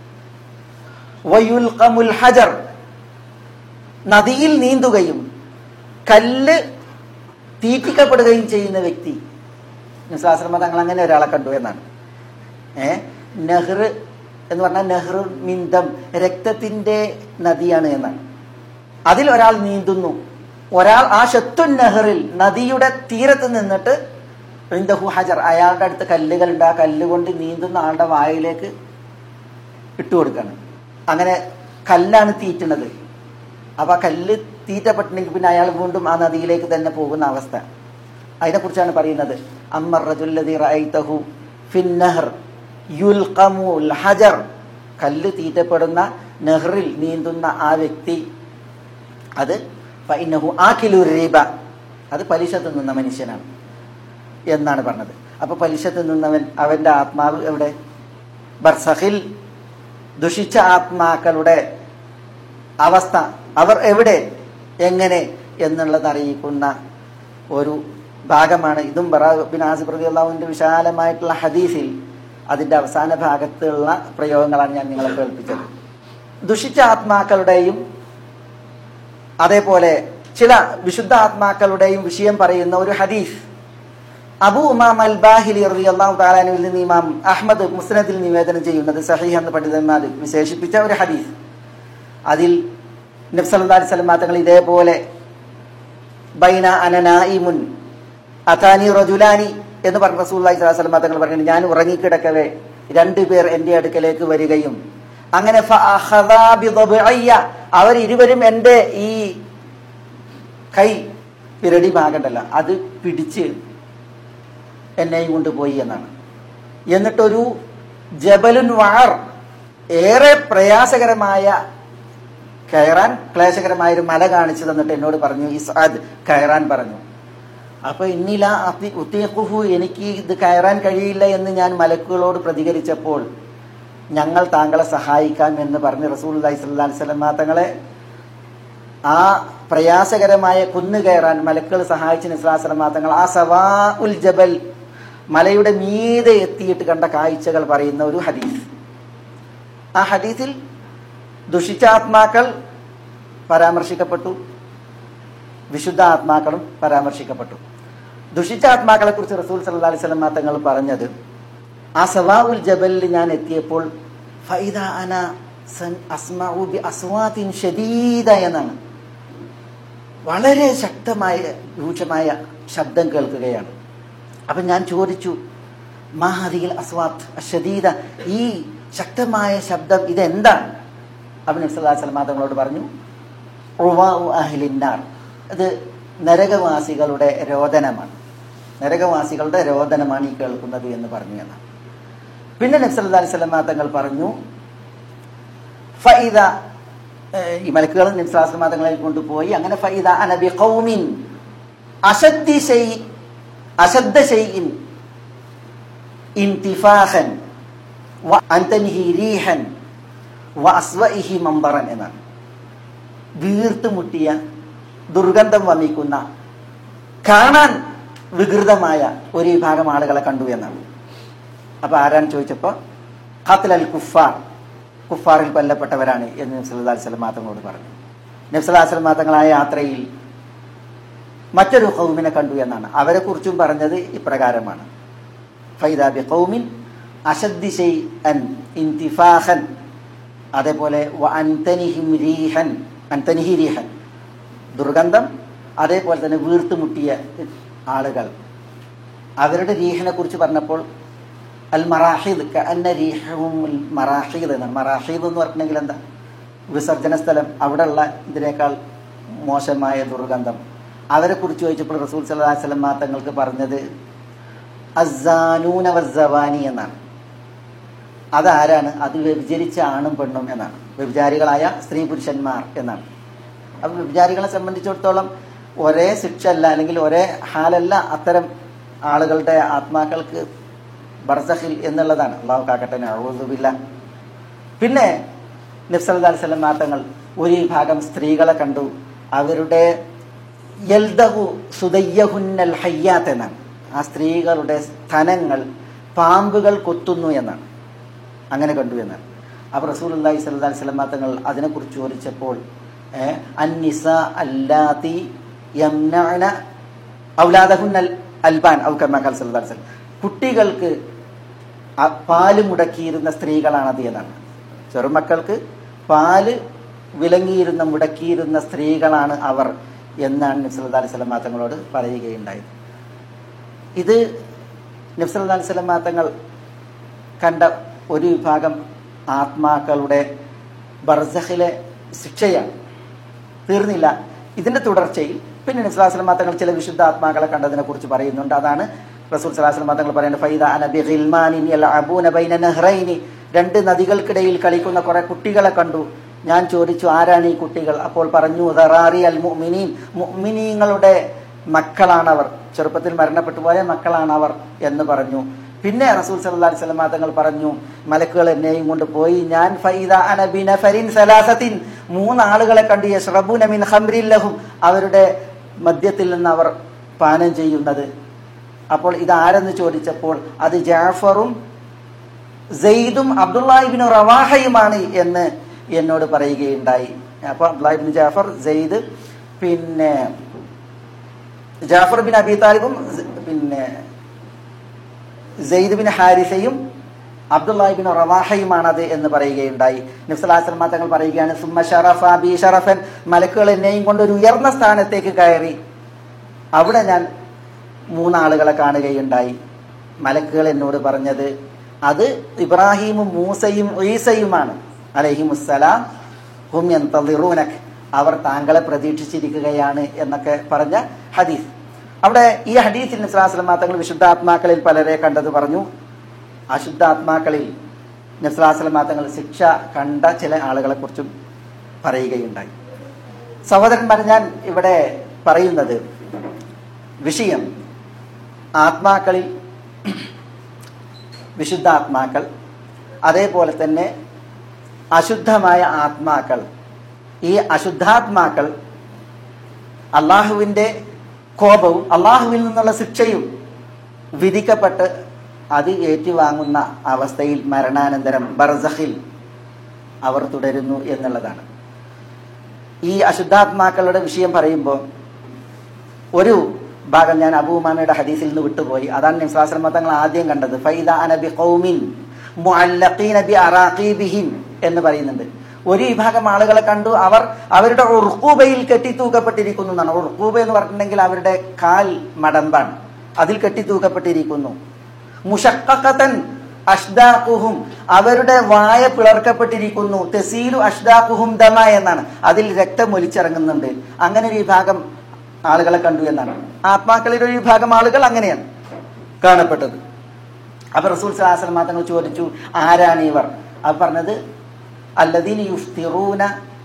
വയുൽഖമുൽ ഹജർ നദിയിൽ നീന്തുകയും കല്ല് തീറ്റിക്കപ്പെടുകയും ചെയ്യുന്ന വ്യക്തി നിസ്ലാശ്രമ തങ്ങൾ അങ്ങനെ ഒരാളെ കണ്ടു എന്നാണ് ഏ നെഹ്ർ എന്ന് പറഞ്ഞാൽ നെഹ്റു മിന്തം രക്തത്തിന്റെ നദിയാണ് എന്നാണ് അതിൽ ഒരാൾ നീന്തുന്നു ഒരാൾ ആ ഷത്തുൻ നെഹറിൽ നദിയുടെ തീരത്ത് നിന്നിട്ട് ഇന്ദഹു ഹജർ അയാളുടെ അടുത്ത് കല്ലുകളുണ്ട് ആ കല്ല് കൊണ്ട് നീന്തുന്ന ആളുടെ വായിലേക്ക് ഇട്ടുകൊടുക്കാണ് അങ്ങനെ കല്ലാണ് തീറ്റുന്നത് അപ്പൊ ആ കല്ല് തീറ്റപ്പെട്ടിട്ടുണ്ടെങ്കിൽ പിന്നെ അയാൾ വീണ്ടും ആ നദിയിലേക്ക് തന്നെ പോകുന്ന അവസ്ഥ അതിനെക്കുറിച്ചാണ് പറയുന്നത് അമ്മർ റജുല്ലദി റഅയ്തഹു ഫിന്നഹർ യുൽഖമുൽ ഹജർ കല്ല് തീറ്റപ്പെടുന്ന നെഹ്റിൽ നീന്തുന്ന ആ വ്യക്തി അത് ഫഇന്നഹു ആഖിലു റിബ അത് പലിശ തിന്നുന്ന മനുഷ്യനാണ് എന്നാണ് പറഞ്ഞത് അപ്പൊ പലിശ തിന്നുന്നവൻ അവന്റെ ആത്മാവ് എവിടെ ബർസഹിൽ ദുഷിച്ച ആത്മാക്കളുടെ അവസ്ഥ അവർ എവിടെ എങ്ങനെ എന്നുള്ളത് അറിയിക്കുന്ന ഒരു ഭാഗമാണ് ഇതും ബിൻ ആസിഫ് റബി അള്ളാഹുവിന്റെ വിശാലമായിട്ടുള്ള ഹദീസിൽ അതിന്റെ അവസാന ഭാഗത്തുള്ള പ്രയോഗങ്ങളാണ് ഞാൻ നിങ്ങളെ കേൾപ്പിച്ചത് ദുഷിച്ച ആത്മാക്കളുടെയും അതേപോലെ ചില വിശുദ്ധ ആത്മാക്കളുടെയും വിഷയം പറയുന്ന ഒരു ഹദീസ് അബു ഉമാം അൽ ബാഹിലി റളിയല്ലാഹു തആലാനുവിൽ നിന്ന് ഇമാം അഹ്മദ് മുസ്നദിൽ നിവേദനം ചെയ്യുന്നത് സഹീഹ് എന്ന് പണ്ഡിതന്മാർ വിശേഷിപ്പിച്ച ഒരു ഹദീസ് അതിൽ നബി സല്ലല്ലാഹു അലൈഹി വസല്ലം തങ്ങൾ ഇതേപോലെ ബൈന അനനായിമുൻ അതാനി റജുലാനി എന്ന് പറഞ്ഞ റസൂലുള്ളാഹി സ്വല്ലല്ലാഹു അലൈഹി വസല്ലം തങ്ങൾ പറഞ്ഞു ഞാൻ ഉറങ്ങിക്കിടക്കവേ രണ്ടുപേർ എൻ്റെ അടുക്കലേക്ക് വരികയും അങ്ങനെ ഫഅഖദാ ബിദബ്ഇയ്യ അവർ ഇരുവരും എൻ്റെ ഈ കൈ പിരടി ഭാഗണ്ടല്ല അത് പിടിച്ച് എന്നെയും കൊണ്ടുപോയി എന്നാണ് എന്നിട്ടൊരു ജബലുൻ വാർ ഏറെ പ്രയാസകരമായ കയറാൻ ക്ലേശകരമായ ഒരു മല കാണിച്ചു തന്നിട്ട് എന്നോട് പറഞ്ഞു ഇസാദ് കയറാൻ പറഞ്ഞു അപ്പൊ ഇന്നില ഉത്തീഖുഹു എനിക്ക് ഇത് കയറാൻ കഴിയില്ല എന്ന് ഞാൻ മലക്കുകളോട് പ്രതികരിച്ചപ്പോൾ ഞങ്ങൾ താങ്കളെ സഹായിക്കാം എന്ന് പറഞ്ഞ് റസൂൽ അലൈഹി സ്വല്ലാ വസ്ലമ തങ്ങളെ ആ പ്രയാസകരമായ കുന്നു കയറാൻ മലക്കുകൾ സഹായിച്ച നിസ്ലാസ്ലമ തങ്ങൾ ആ സവാ ഉൽ ജബൽ മലയുടെ മീതെ എത്തിയിട്ട് കണ്ട കാഴ്ചകൾ പറയുന്ന ഒരു ഹദീസ് ആ ഹദീസിൽ ദുഷിച്ച ആത്മാക്കൾ പരാമർശിക്കപ്പെട്ടു വിശുദ്ധ ആത്മാക്കളും പരാമർശിക്കപ്പെട്ടു ദുഷിച്ച ആത്മാക്കളെ കുറിച്ച് റസൂൽ സല്ലാ അലൈഹി സ്വലമ തങ്ങൾ പറഞ്ഞത് ആ സവാഉൽ ജബലിൽ ഞാൻ എത്തിയപ്പോൾ ഫൈദ അന സൻ അസ്മഉ ബി അസ്വാത്തിൻ ഷദീദ എന്നാണ് വളരെ ശക്തമായ രൂക്ഷമായ ശബ്ദം കേൾക്കുകയാണ് അപ്പൊ ഞാൻ ചോദിച്ചു മഹാദികൾ അസ്വാത്ത് ഷദീദ ഈ ശക്തമായ ശബ്ദം ഇതെന്താണ് അബിൻ സല്ലാ തങ്ങളോട് പറഞ്ഞു ഉവാഉ അഹ്ലിന്നാർ ഇത് നരകവാസികളുടെ രോദനമാണ് നരകവാസികളുടെ രോദനമാണ് ഈ കേൾക്കുന്നത് എന്ന് പറഞ്ഞു എന്നാണ് പിന്നെ നബ്സല്ലാ അലൈഹി സ്വലമാ തങ്ങൾ പറഞ്ഞു ഫൈദ ഈ മലക്കുകൾ നബ്സലാസ്ലമാ തങ്ങളെ കൊണ്ടുപോയി അങ്ങനെ ഫൈദ അനബി ഖൗമിൻ അശദ്ദി ഷൈ അശദ്ദ ഷൈഇൻ ഇന്തിഫാഖൻ വ അൻതനിഹി റീഹൻ വ അസ്വഇഹി മമ്പറൻ എന്നാണ് വീർത്തുമുട്ടിയ ദുർഗന്ധം വമിക്കുന്ന കാണാൻ വികൃതമായ ഒരു വിഭാഗം ആളുകളെ കണ്ടു എന്നാണ് അപ്പൊ ആരാണ് ചോദിച്ചപ്പോ ഖത്ൽ അൽ കുഫാർ കുഫാറിൽ കൊല്ലപ്പെട്ടവരാണ് എന്ന് നബ്സല്ലാ സ്വലം മാത്തങ്ങളോട് പറഞ്ഞു നബ്സല്ലാ സ്വലം മാത്തങ്ങളായ യാത്രയിൽ മറ്റൊരു കൗമിനെ കണ്ടു എന്നാണ് അവരെ കുറിച്ചും പറഞ്ഞത് ഇപ്രകാരമാണ് ഫൈദാബി കൗമിൻ അശദ്ദി ഷൈഅൻ ഇന്തിഫാഖൻ അതേപോലെ വ അൻതനിഹിം രീഹൻ അൻതനിഹി രീഹൻ ദുർഗന്ധം അതേപോലെ തന്നെ വീർത്തുമുട്ടിയ ആളുകൾ അവരുടെ രീഹിനെ കുറിച്ച് പറഞ്ഞപ്പോൾ അൽ മറാഹിദ് അന്ന രീഹവും മറാഹിദ് എന്നാണ് മറാഹിദ് എന്ന് പറഞ്ഞിട്ടുണ്ടെങ്കിൽ എന്താ വിസർജന സ്ഥലം അവിടെയുള്ള ഇതിനേക്കാൾ മോശമായ ദുർഗന്ധം അവരെ കുറിച്ച് ചോദിച്ചപ്പോൾ റസൂൽ സല്ലാ വല്ലം തങ്ങൾക്ക് പറഞ്ഞത് അസാനൂന വസ്സവാനി എന്നാണ് അതാരാണ് അത് വ്യഭിചരിച്ച ആണും പെണ്ണും എന്നാണ് വ്യഭിചാരികളായ സ്ത്രീ പുരുഷന്മാർ എന്നാണ് അപ്പൊ വ്യഭിചാരികളെ സംബന്ധിച്ചിടത്തോളം ഒരേ ശിക്ഷ അല്ല അല്ലെങ്കിൽ ഒരേ ഹാലല്ല അത്തരം ആളുകളുടെ ആത്മാക്കൾക്ക് ബർസഹിൽ എന്നുള്ളതാണ് അള്ളാഹു കാക്കട്ടെ അഴുതുമില്ല പിന്നെ നബ്സല്ലാ സ്വലം മാത്തങ്ങൾ ഒരു വിഭാഗം സ്ത്രീകളെ കണ്ടു അവരുടെ യൽദഹു സുദയ്യഹുന്നൽ ഹയ്യാത്ത് എന്നാണ് ആ സ്ത്രീകളുടെ സ്ഥലങ്ങൾ പാമ്പുകൾ കൊത്തുന്നു എന്നാണ് അങ്ങനെ കണ്ടു എന്നാണ് അപ്പോൾ റസൂൽ അള്ളാഹി സ്വല്ലാ സ്വലം മാത്തങ്ങൾ അതിനെക്കുറിച്ച് ചോദിച്ചപ്പോൾ അന്നിസ അല്ലാത്തി യംനഅന ഔലാദഹുന്നൽ അൽബാൻ ഔ കമാക്കാൽ സല്ലല്ലാഹു അലൈഹി വസല്ലം കുട്ടികൾക്ക് പാല് മുടക്കിയിരുന്ന സ്ത്രീകളാണത് എന്നാണ് ചെറുമക്കൾക്ക് പാല് വിലങ്ങിയിരുന്ന മുടക്കിയിരുന്ന സ്ത്രീകളാണ് അവർ എന്നാണ് നബ്സല്ലാ അലൈഹി സ്വലം മാത്തങ്ങളോട് പറയുകയുണ്ടായത് ഇത് നബ്സല്ലാ അലൈഹി സ്വലം മാത്തങ്ങൾ കണ്ട ഒരു വിഭാഗം ആത്മാക്കളുടെ ബർസഹിലെ ശിക്ഷയാണ് തീർന്നില്ല ഇതിന്റെ തുടർച്ചയിൽ പിന്നെ നബ്സലാസ്ലം തങ്ങൾ ചില വിശുദ്ധ ആത്മാക്കളെ കണ്ടതിനെ കുറിച്ച് പറയുന്നുണ്ട് അതാണ് റസൂൽ സലാസ്ലം തങ്ങൾ പറയുന്നത് ഫൈദ അനബി ഖിൽമാനിൻ യൽഅബൂന ബൈന നഹ്റൈനി രണ്ട് നദികൾക്കിടയിൽ കളിക്കുന്ന കുറെ കുട്ടികളെ കണ്ടു ഞാൻ ചോദിച്ചു ആരാണ് ഈ കുട്ടികൾ അപ്പോൾ പറഞ്ഞു ദറാറി അൽ മുഅ്മിനീൻ മുഅ്മിനീങ്ങളുടെ മക്കളാണവർ ചെറുപ്പത്തിൽ മരണപ്പെട്ടു പോയ മക്കളാണവർ എന്ന് പറഞ്ഞു പിന്നെ റസൂൽ സല്ലല്ലാഹു അലൈഹി വസല്ലം തങ്ങൾ പറഞ്ഞു മലക്കുകൾ എന്നെയും കൊണ്ട് പോയി ഞാൻ ഫൈദ അന ബിനഫരിൻ സലാസത്തിൻ മൂന്നാളുകളെ കണ്ട് യഷ്റബൂന മിൻ ഖംറിൻ ലഹും അവരുടെ മദ്യത്തിൽ നിന്ന് അവർ പാനം ചെയ്യുന്നത് അപ്പോൾ ഇതാരെന്ന് ചോദിച്ചപ്പോൾ അത് ജാഫറും സെയ്ദും അബ്ദുല്ലാഹിബിൻ റവാഹയുമാണ് എന്ന് എന്നോട് പറയുകയുണ്ടായി അപ്പോൾ അബ്ദുല്ലാഹിബിൻ ജാഫർ സെയ്ദ് പിന്നെ ജാഫർ ബിൻ അബി താലിബും പിന്നെ സെയ്ദ് ബിൻ ഹാരിസയും അബ്ദുല്ലാഹിബിൻ റവാഹയുമാണത് എന്ന് പറയുകയുണ്ടായി നിഫ്സലാസ്ലമ തങ്ങൾ പറയുകയാണ് സുമ്മ ഷറഫ ബി ഷറഫൻ മലക്കുകൾ എന്നെയും കൊണ്ട് ഒരു ഉയർന്ന സ്ഥാനത്തേക്ക് കയറി അവിടെ ഞാൻ മൂന്നാളുകളെ കാണുകയുണ്ടായി മലക്കുകൾ എന്നോട് പറഞ്ഞത് അത് ഇബ്രാഹിമും മൂസയും ഈസയുമാണ് അലഹിമുസ്സലാം ഹും യന്തളിറൂനക് അവർ താങ്കളെ പ്രതീക്ഷിച്ചിരിക്കുകയാണ് എന്നൊക്കെ പറഞ്ഞ ഹദീസ് അവിടെ ഈ ഹദീസിൽ നസ്ലാസ്ലം തങ്ങൾ വിശുദ്ധാത്മാക്കളിൽ പലരെ കണ്ടത് പറഞ്ഞു അശുദ്ധാത്മാക്കളിൽ നസ്ലാസ്ലം തങ്ങൾ ശിക്ഷ കണ്ട ചില ആളുകളെ കുറിച്ചും പറയുകയുണ്ടായി സഹോദരന്മാർ ഞാൻ ഇവിടെ പറയുന്നത് വിഷയം ആത്മാക്കളിൽ വിശുദ്ധാത്മാക്കൾ അതേപോലെ തന്നെ അശുദ്ധമായ ആത്മാക്കൾ ഈ അശുദ്ധാത്മാക്കൾ അള്ളാഹുവിൻ്റെ കോപവും അള്ളാഹുവിൽ നിന്നുള്ള ശിക്ഷയും വിധിക്കപ്പെട്ട് അത് ഏറ്റുവാങ്ങുന്ന അവസ്ഥയിൽ മരണാനന്തരം ബർസഹിൽ അവർ തുടരുന്നു എന്നുള്ളതാണ് ഈ അശുദ്ധാത്മാക്കളുടെ വിഷയം പറയുമ്പോൾ ഒരു ഭാഗം ഞാൻ അബൂമാമയുടെ ഹദീസിൽ നിന്ന് വിട്ടുപോയി അതാണ് നിസ്വാശ്രമ തങ്ങൾ ആദ്യം കണ്ടത് ഫൈദ അനബി കൗമിൻ എന്ന് പറയുന്നുണ്ട് ഒരു വിഭാഗം ആളുകളെ കണ്ടു അവർ അവരുടെ ഉർക്കൂബയിൽ കെട്ടിത്തൂക്കപ്പെട്ടിരിക്കുന്നു എന്നാണ് ഉർക്കൂബ എന്ന് പറഞ്ഞിട്ടുണ്ടെങ്കിൽ അവരുടെ കാൽ മടമ്പാണ് അതിൽ കെട്ടിത്തൂക്കപ്പെട്ടിരിക്കുന്നു മുഷക്കത്തൻ അഷ്ദാഖുഹും അവരുടെ വായ പിളർക്കപ്പെട്ടിരിക്കുന്നു തെസീലു അഷ്ദാഖുഹും ദമ എന്നാണ് അതിൽ രക്തം ഒലിച്ചിറങ്ങുന്നുണ്ട് അങ്ങനെ ഒരു വിഭാഗം ആളുകളെ കണ്ടു എന്നാണ് ആത്മാക്കളിൽ ഒരു വിഭാഗം ആളുകൾ അങ്ങനെയാണ് കാണപ്പെട്ടത് അപ്പൊ റസൂൽ സലാഹുലം തങ്ങൾ ചോദിച്ചു ആരാണ് ഇവർ അത് പറഞ്ഞത് അല്ലദീൻ യുഫ്തിറൂന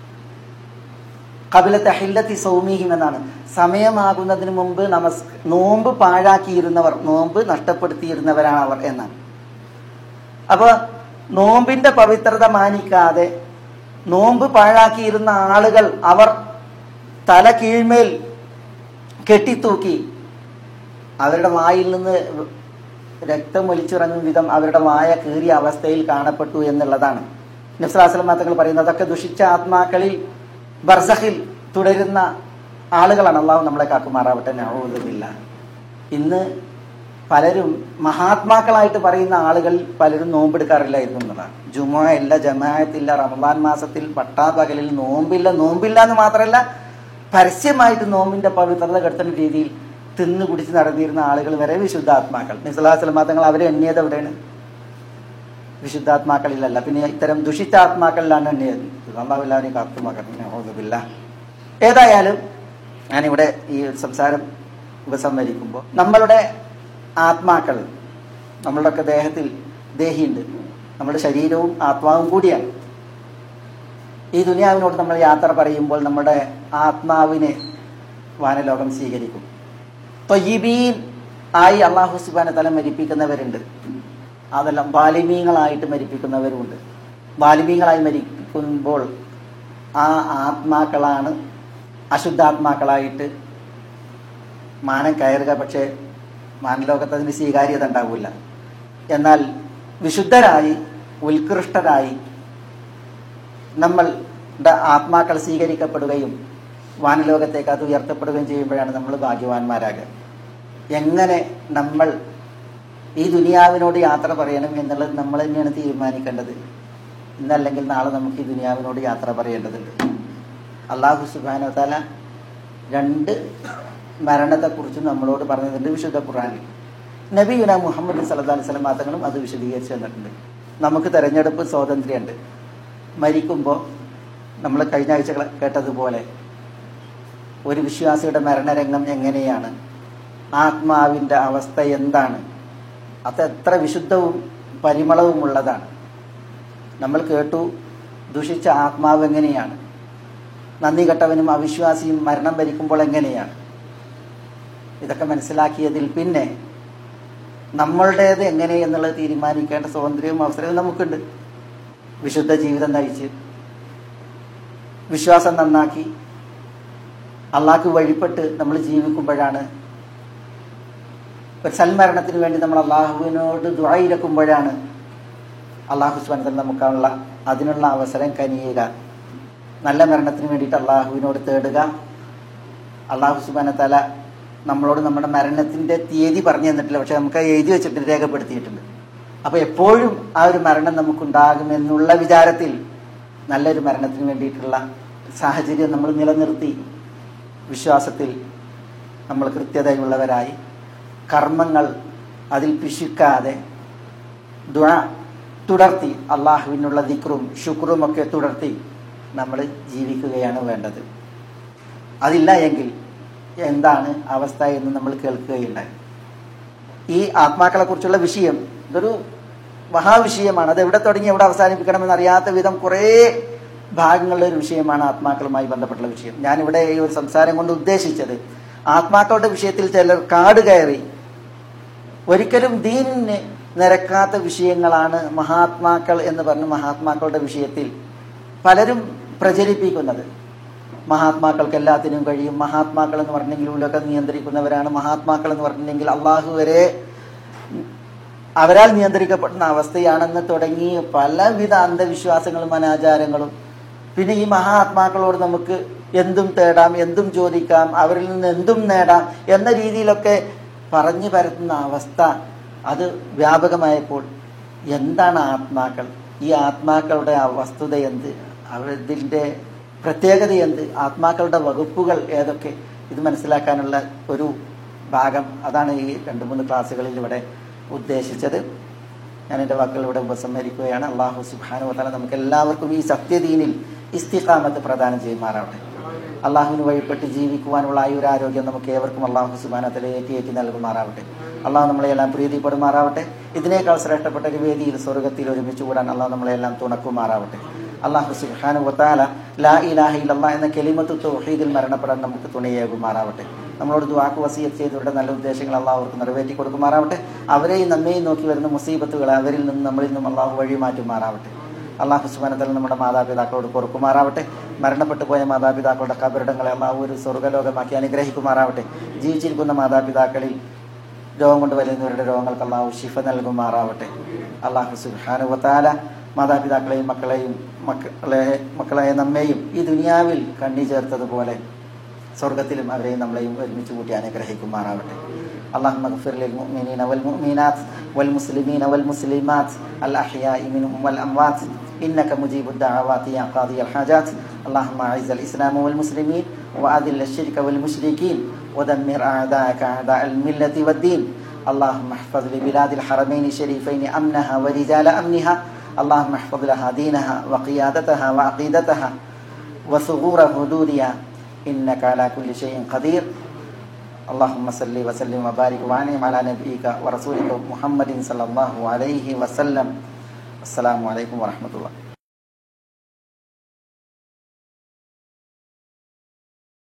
കപില തഹില്ലത്തി സൗമീഹിം എന്നാണ് സമയമാകുന്നതിന് മുമ്പ് നമസ് നോമ്പ് പാഴാക്കിയിരുന്നവർ നോമ്പ് നഷ്ടപ്പെടുത്തിയിരുന്നവരാണ് അവർ എന്നാണ് അപ്പൊ നോമ്പിന്റെ പവിത്രത മാനിക്കാതെ നോമ്പ് പാഴാക്കിയിരുന്ന ആളുകൾ അവർ തല കീഴ്മേൽ കെട്ടിത്തൂക്കി അവരുടെ വായിൽ നിന്ന് രക്തം ഒലിച്ചിറങ്ങും വിധം അവരുടെ വായ കീറിയ അവസ്ഥയിൽ കാണപ്പെട്ടു എന്നുള്ളതാണ് നബ്സലാസ്ലം തങ്ങൾ പറയുന്നത് അതൊക്കെ ദുഷിച്ച ആത്മാക്കളിൽ ബർസഹിൽ തുടരുന്ന ആളുകളാണ് അള്ളാഹു നമ്മളെ കാക്കുമാറാവട്ടെ നവോദില്ല ഇന്ന് പലരും മഹാത്മാക്കളായിട്ട് പറയുന്ന ആളുകൾ പലരും നോമ്പെടുക്കാറില്ലായിരുന്നു എന്നതാണ് ജുമ ഇല്ല ജമായത്തില്ല റമദാൻ മാസത്തിൽ പട്ടാപകലിൽ നോമ്പില്ല നോമ്പില്ല എന്ന് മാത്രമല്ല പരസ്യമായിട്ട് നോമ്പിന്റെ പവിത്രത കെടുത്തുന്ന രീതിയിൽ തിന്നു കുടിച്ച് നടന്നിരുന്ന ആളുകൾ വരെ വിശുദ്ധാത്മാക്കൾ നിസ്ലാസ്ലമാ തങ്ങൾ അവരെ എണ്ണിയത് എവിടെയാണ് വിശുദ്ധാത്മാക്കളിലല്ല പിന്നെ ഇത്തരം ദുഷിത്താത്മാക്കളിലാണ് എണ്ണിയത് അള്ളാഹു എല്ലാവരെയും കാത്തുമാക്കത്തില്ല ഏതായാലും ഞാനിവിടെ ഈ സംസാരം ഉപസംഹരിക്കുമ്പോൾ നമ്മളുടെ ആത്മാക്കൾ നമ്മളുടെയൊക്കെ ദേഹത്തിൽ ദേഹിയുണ്ട് നമ്മുടെ ശരീരവും ആത്മാവും കൂടിയാണ് ഈ ദുനിയാവിനോട് നമ്മൾ യാത്ര പറയുമ്പോൾ നമ്മുടെ ആത്മാവിനെ വാനലോകം സ്വീകരിക്കും തൊയ്യബീൻ ആയി അള്ളാഹു സുബാന തല മരിപ്പിക്കുന്നവരുണ്ട് അതെല്ലാം ബാലിമീങ്ങളായിട്ട് മരിപ്പിക്കുന്നവരുമുണ്ട് ബാലിമീങ്ങളായി മരിക്കുമ്പോൾ ആ ആത്മാക്കളാണ് അശുദ്ധാത്മാക്കളായിട്ട് മാനം കയറുക പക്ഷേ മാനലോകത്ത് അതിന് സ്വീകാര്യത ഉണ്ടാവില്ല എന്നാൽ വിശുദ്ധരായി ഉത്കൃഷ്ടരായി നമ്മളുടെ ആത്മാക്കൾ സ്വീകരിക്കപ്പെടുകയും വാനലോകത്തേക്ക് അത് ഉയർത്തപ്പെടുകയും ചെയ്യുമ്പോഴാണ് നമ്മൾ ഭാഗ്യവാന്മാരാകുക എങ്ങനെ നമ്മൾ ഈ ദുനിയാവിനോട് യാത്ര പറയണം എന്നുള്ളത് നമ്മൾ തന്നെയാണ് തീരുമാനിക്കേണ്ടത് ഇന്നല്ലെങ്കിൽ നാളെ നമുക്ക് ഈ ദുനിയാവിനോട് യാത്ര പറയേണ്ടതുണ്ട് അള്ളാഹു സുബാന താല രണ്ട് മരണത്തെക്കുറിച്ച് നമ്മളോട് പറഞ്ഞിട്ടുണ്ട് വിശുദ്ധ ഖുറാനിൽ നബിയുന മുഹമ്മദ് സല്ലാ അലൈഹി സ്വലം മാത്രങ്ങളും അത് വിശദീകരിച്ച് തന്നിട്ടുണ്ട് നമുക്ക് തെരഞ്ഞെടുപ്പ് സ്വാതന്ത്ര്യമുണ്ട് മരിക്കുമ്പോൾ നമ്മൾ കഴിഞ്ഞ ആഴ്ച കേട്ടതുപോലെ ഒരു വിശ്വാസിയുടെ മരണരംഗം എങ്ങനെയാണ് ആത്മാവിൻ്റെ അവസ്ഥ എന്താണ് അത് എത്ര വിശുദ്ധവും പരിമളവും ഉള്ളതാണ് നമ്മൾ കേട്ടു ദുഷിച്ച ആത്മാവ് എങ്ങനെയാണ് നന്ദി കെട്ടവനും അവിശ്വാസിയും മരണം ഭരിക്കുമ്പോൾ എങ്ങനെയാണ് ഇതൊക്കെ മനസ്സിലാക്കിയതിൽ പിന്നെ നമ്മളുടേത് എങ്ങനെ എന്നുള്ളത് തീരുമാനിക്കേണ്ട സ്വാതന്ത്ര്യവും അവസരവും നമുക്കുണ്ട് വിശുദ്ധ ജീവിതം നയിച്ച് വിശ്വാസം നന്നാക്കി അള്ളാഹ്ക്ക് വഴിപ്പെട്ട് നമ്മൾ ജീവിക്കുമ്പോഴാണ് ഒരു സൽമരണത്തിന് വേണ്ടി നമ്മൾ അള്ളാഹുവിനോട് ദ്വായിരക്കുമ്പോഴാണ് അള്ളാഹു സ്വാനത്തിൽ നമുക്കുള്ള അതിനുള്ള അവസരം കനിയുക നല്ല മരണത്തിന് വേണ്ടിയിട്ട് അള്ളാഹുവിനോട് തേടുക അള്ളാഹു സുബാന തല നമ്മളോട് നമ്മുടെ മരണത്തിന്റെ തീയതി പറഞ്ഞു തന്നിട്ടില്ല പക്ഷെ നമുക്ക് എഴുതി വെച്ചിട്ട് രേഖപ്പെടുത്തിയിട്ടുണ്ട് അപ്പൊ എപ്പോഴും ആ ഒരു മരണം നമുക്കുണ്ടാകുമെന്നുള്ള വിചാരത്തിൽ നല്ലൊരു മരണത്തിന് വേണ്ടിയിട്ടുള്ള സാഹചര്യം നമ്മൾ നിലനിർത്തി വിശ്വാസത്തിൽ നമ്മൾ കൃത്യതയുള്ളവരായി കർമ്മങ്ങൾ അതിൽ പിശുക്കാതെ ദുഴ തുടർത്തി അള്ളാഹുവിനുള്ള ദിക്റും ശുക്രും ഒക്കെ തുടർത്തി നമ്മൾ ജീവിക്കുകയാണ് വേണ്ടത് അതില്ല എങ്കിൽ എന്താണ് അവസ്ഥ എന്ന് നമ്മൾ കേൾക്കുകയുണ്ടായി ഈ ആത്മാക്കളെ കുറിച്ചുള്ള വിഷയം ഇതൊരു മഹാവിഷയമാണ് അത് എവിടെ തുടങ്ങി എവിടെ അവസാനിപ്പിക്കണമെന്ന് അറിയാത്ത വിധം കുറേ ഭാഗങ്ങളുടെ ഒരു വിഷയമാണ് ആത്മാക്കളുമായി ബന്ധപ്പെട്ടുള്ള വിഷയം ഞാനിവിടെ ഈ ഒരു സംസാരം കൊണ്ട് ഉദ്ദേശിച്ചത് ആത്മാക്കളുടെ വിഷയത്തിൽ ചിലർ കാട് കയറി ഒരിക്കലും ദീനിന് നിരക്കാത്ത വിഷയങ്ങളാണ് മഹാത്മാക്കൾ എന്ന് പറഞ്ഞ് മഹാത്മാക്കളുടെ വിഷയത്തിൽ പലരും പ്രചരിപ്പിക്കുന്നത് മഹാത്മാക്കൾക്ക് എല്ലാത്തിനും കഴിയും മഹാത്മാക്കൾ എന്ന് പറഞ്ഞെങ്കിൽ ഉലകം നിയന്ത്രിക്കുന്നവരാണ് മഹാത്മാക്കൾ എന്ന് പറഞ്ഞിട്ടുണ്ടെങ്കിൽ അള്ളാഹു വരെ അവരാൽ നിയന്ത്രിക്കപ്പെടുന്ന അവസ്ഥയാണെന്ന് തുടങ്ങി പലവിധ അന്ധവിശ്വാസങ്ങളും അനാചാരങ്ങളും പിന്നെ ഈ മഹാത്മാക്കളോട് നമുക്ക് എന്തും തേടാം എന്തും ചോദിക്കാം അവരിൽ നിന്ന് എന്തും നേടാം എന്ന രീതിയിലൊക്കെ പറഞ്ഞു പരത്തുന്ന അവസ്ഥ അത് വ്യാപകമായപ്പോൾ എന്താണ് ആത്മാക്കൾ ഈ ആത്മാക്കളുടെ ആ വസ്തുത എന്ത് അവരിതിൻ്റെ പ്രത്യേകത എന്ത് ആത്മാക്കളുടെ വകുപ്പുകൾ ഏതൊക്കെ ഇത് മനസ്സിലാക്കാനുള്ള ഒരു ഭാഗം അതാണ് ഈ രണ്ട് മൂന്ന് ക്ലാസ്സുകളിൽ ഇവിടെ ഉദ്ദേശിച്ചത് ഞാൻ എൻ്റെ വാക്കുകൾ ഇവിടെ ഉപസംഹരിക്കുകയാണ് അള്ളാഹു സുബാനു വതാല നമുക്ക് എല്ലാവർക്കും ഈ സത്യദീനിൽ ഇസ്തിഖാമത്ത് പ്രദാനം ചെയ്യുമാറാവട്ടെ അള്ളാഹുവിന് വഴിപ്പെട്ട് ജീവിക്കുവാനുള്ള ആയുരാരോഗ്യം നമുക്ക് ഏവർക്കും അള്ളാഹു സുബാനത്തിലെ ഏറ്റി ഏറ്റി നൽകുമാറാവട്ടെ അള്ളാഹു നമ്മളെല്ലാം പ്രീതിപ്പെടുമാറാവട്ടെ ഇതിനേക്കാൾ ശ്രേഷ്ഠപ്പെട്ട ഒരു വേദിയിൽ സ്വർഗത്തിൽ ഒരുമിച്ച് കൂടാൻ അള്ളാഹു നമ്മളെല്ലാം തുണക്കുമാറാവട്ടെ അള്ളാഹു സുബാനു വത്താല ലാ ഇലാഹ ഇല്ലല്ലാ എന്ന കെലിമത്ത് തൗഹീദിൽ മരണപ്പെടാൻ നമുക്ക് തുണയേകുമാറാവട്ടെ നമ്മളോട് ദുവാക്ക് വസീയത്ത് ചെയ്തവരുടെ നല്ല ഉദ്ദേശങ്ങൾ അള്ളാഹു അവർക്ക് നിറവേറ്റി കൊടുക്കുമാറാവട്ടെ അവരെയും നമ്മയും നോക്കി വരുന്ന മുസീബത്തുകൾ അവരിൽ നിന്നും നമ്മളിൽ നിന്നും അള്ളാഹു വഴി മാറ്റുമാറാവട്ടെ അള്ളാഹു സുബാനത്തൽ നമ്മുടെ മാതാപിതാക്കളോട് പൊറുക്കുമാറാവട്ടെ മരണപ്പെട്ടു പോയ മാതാപിതാക്കളുടെ കബറിടങ്ങളെ അള്ളാഹു ഒരു സ്വർഗ്ഗലോകമാക്കി അനുഗ്രഹിക്കുമാറാവട്ടെ ജീവിച്ചിരിക്കുന്ന മാതാപിതാക്കളിൽ രോഗം കൊണ്ട് വരുന്നവരുടെ രോഗങ്ങൾക്ക് അള്ളാഹു ഷിഫ നൽകുമാറാവട്ടെ അള്ളാഹു സുബാനുവത്താല മാതാപിതാക്കളെയും മക്കളെയും മക്കളെ മക്കളായ നമ്മെയും ഈ ദുനിയാവിൽ കണ്ണി ചേർത്തതുപോലെ സ്വർഗത്തിലും അവരെയും നമ്മളെയും ഒരുമിച്ച് കൂട്ടി അനുഗ്രഹിക്കുമാറാവട്ടെ اللهم اغفر للمؤمنين والمؤمنات والمسلمين والمسلمات الأحياء منهم والأموات إنك مجيب الدعوات يا قاضي الحاجات اللهم أعز الإسلام والمسلمين وأذل الشرك والمشركين ودمر أعداءك أعداء الملة والدين اللهم احفظ لبلاد الحرمين الشريفين أمنها ورجال أمنها اللهم احفظ لها دينها وقيادتها وعقيدتها وثغور حدودها إنك على كل شيء قدير اللهم صل وسلم وبارك وانعم على نبيك ورسولك محمد صلى الله عليه وسلم السلام عليكم ورحمة الله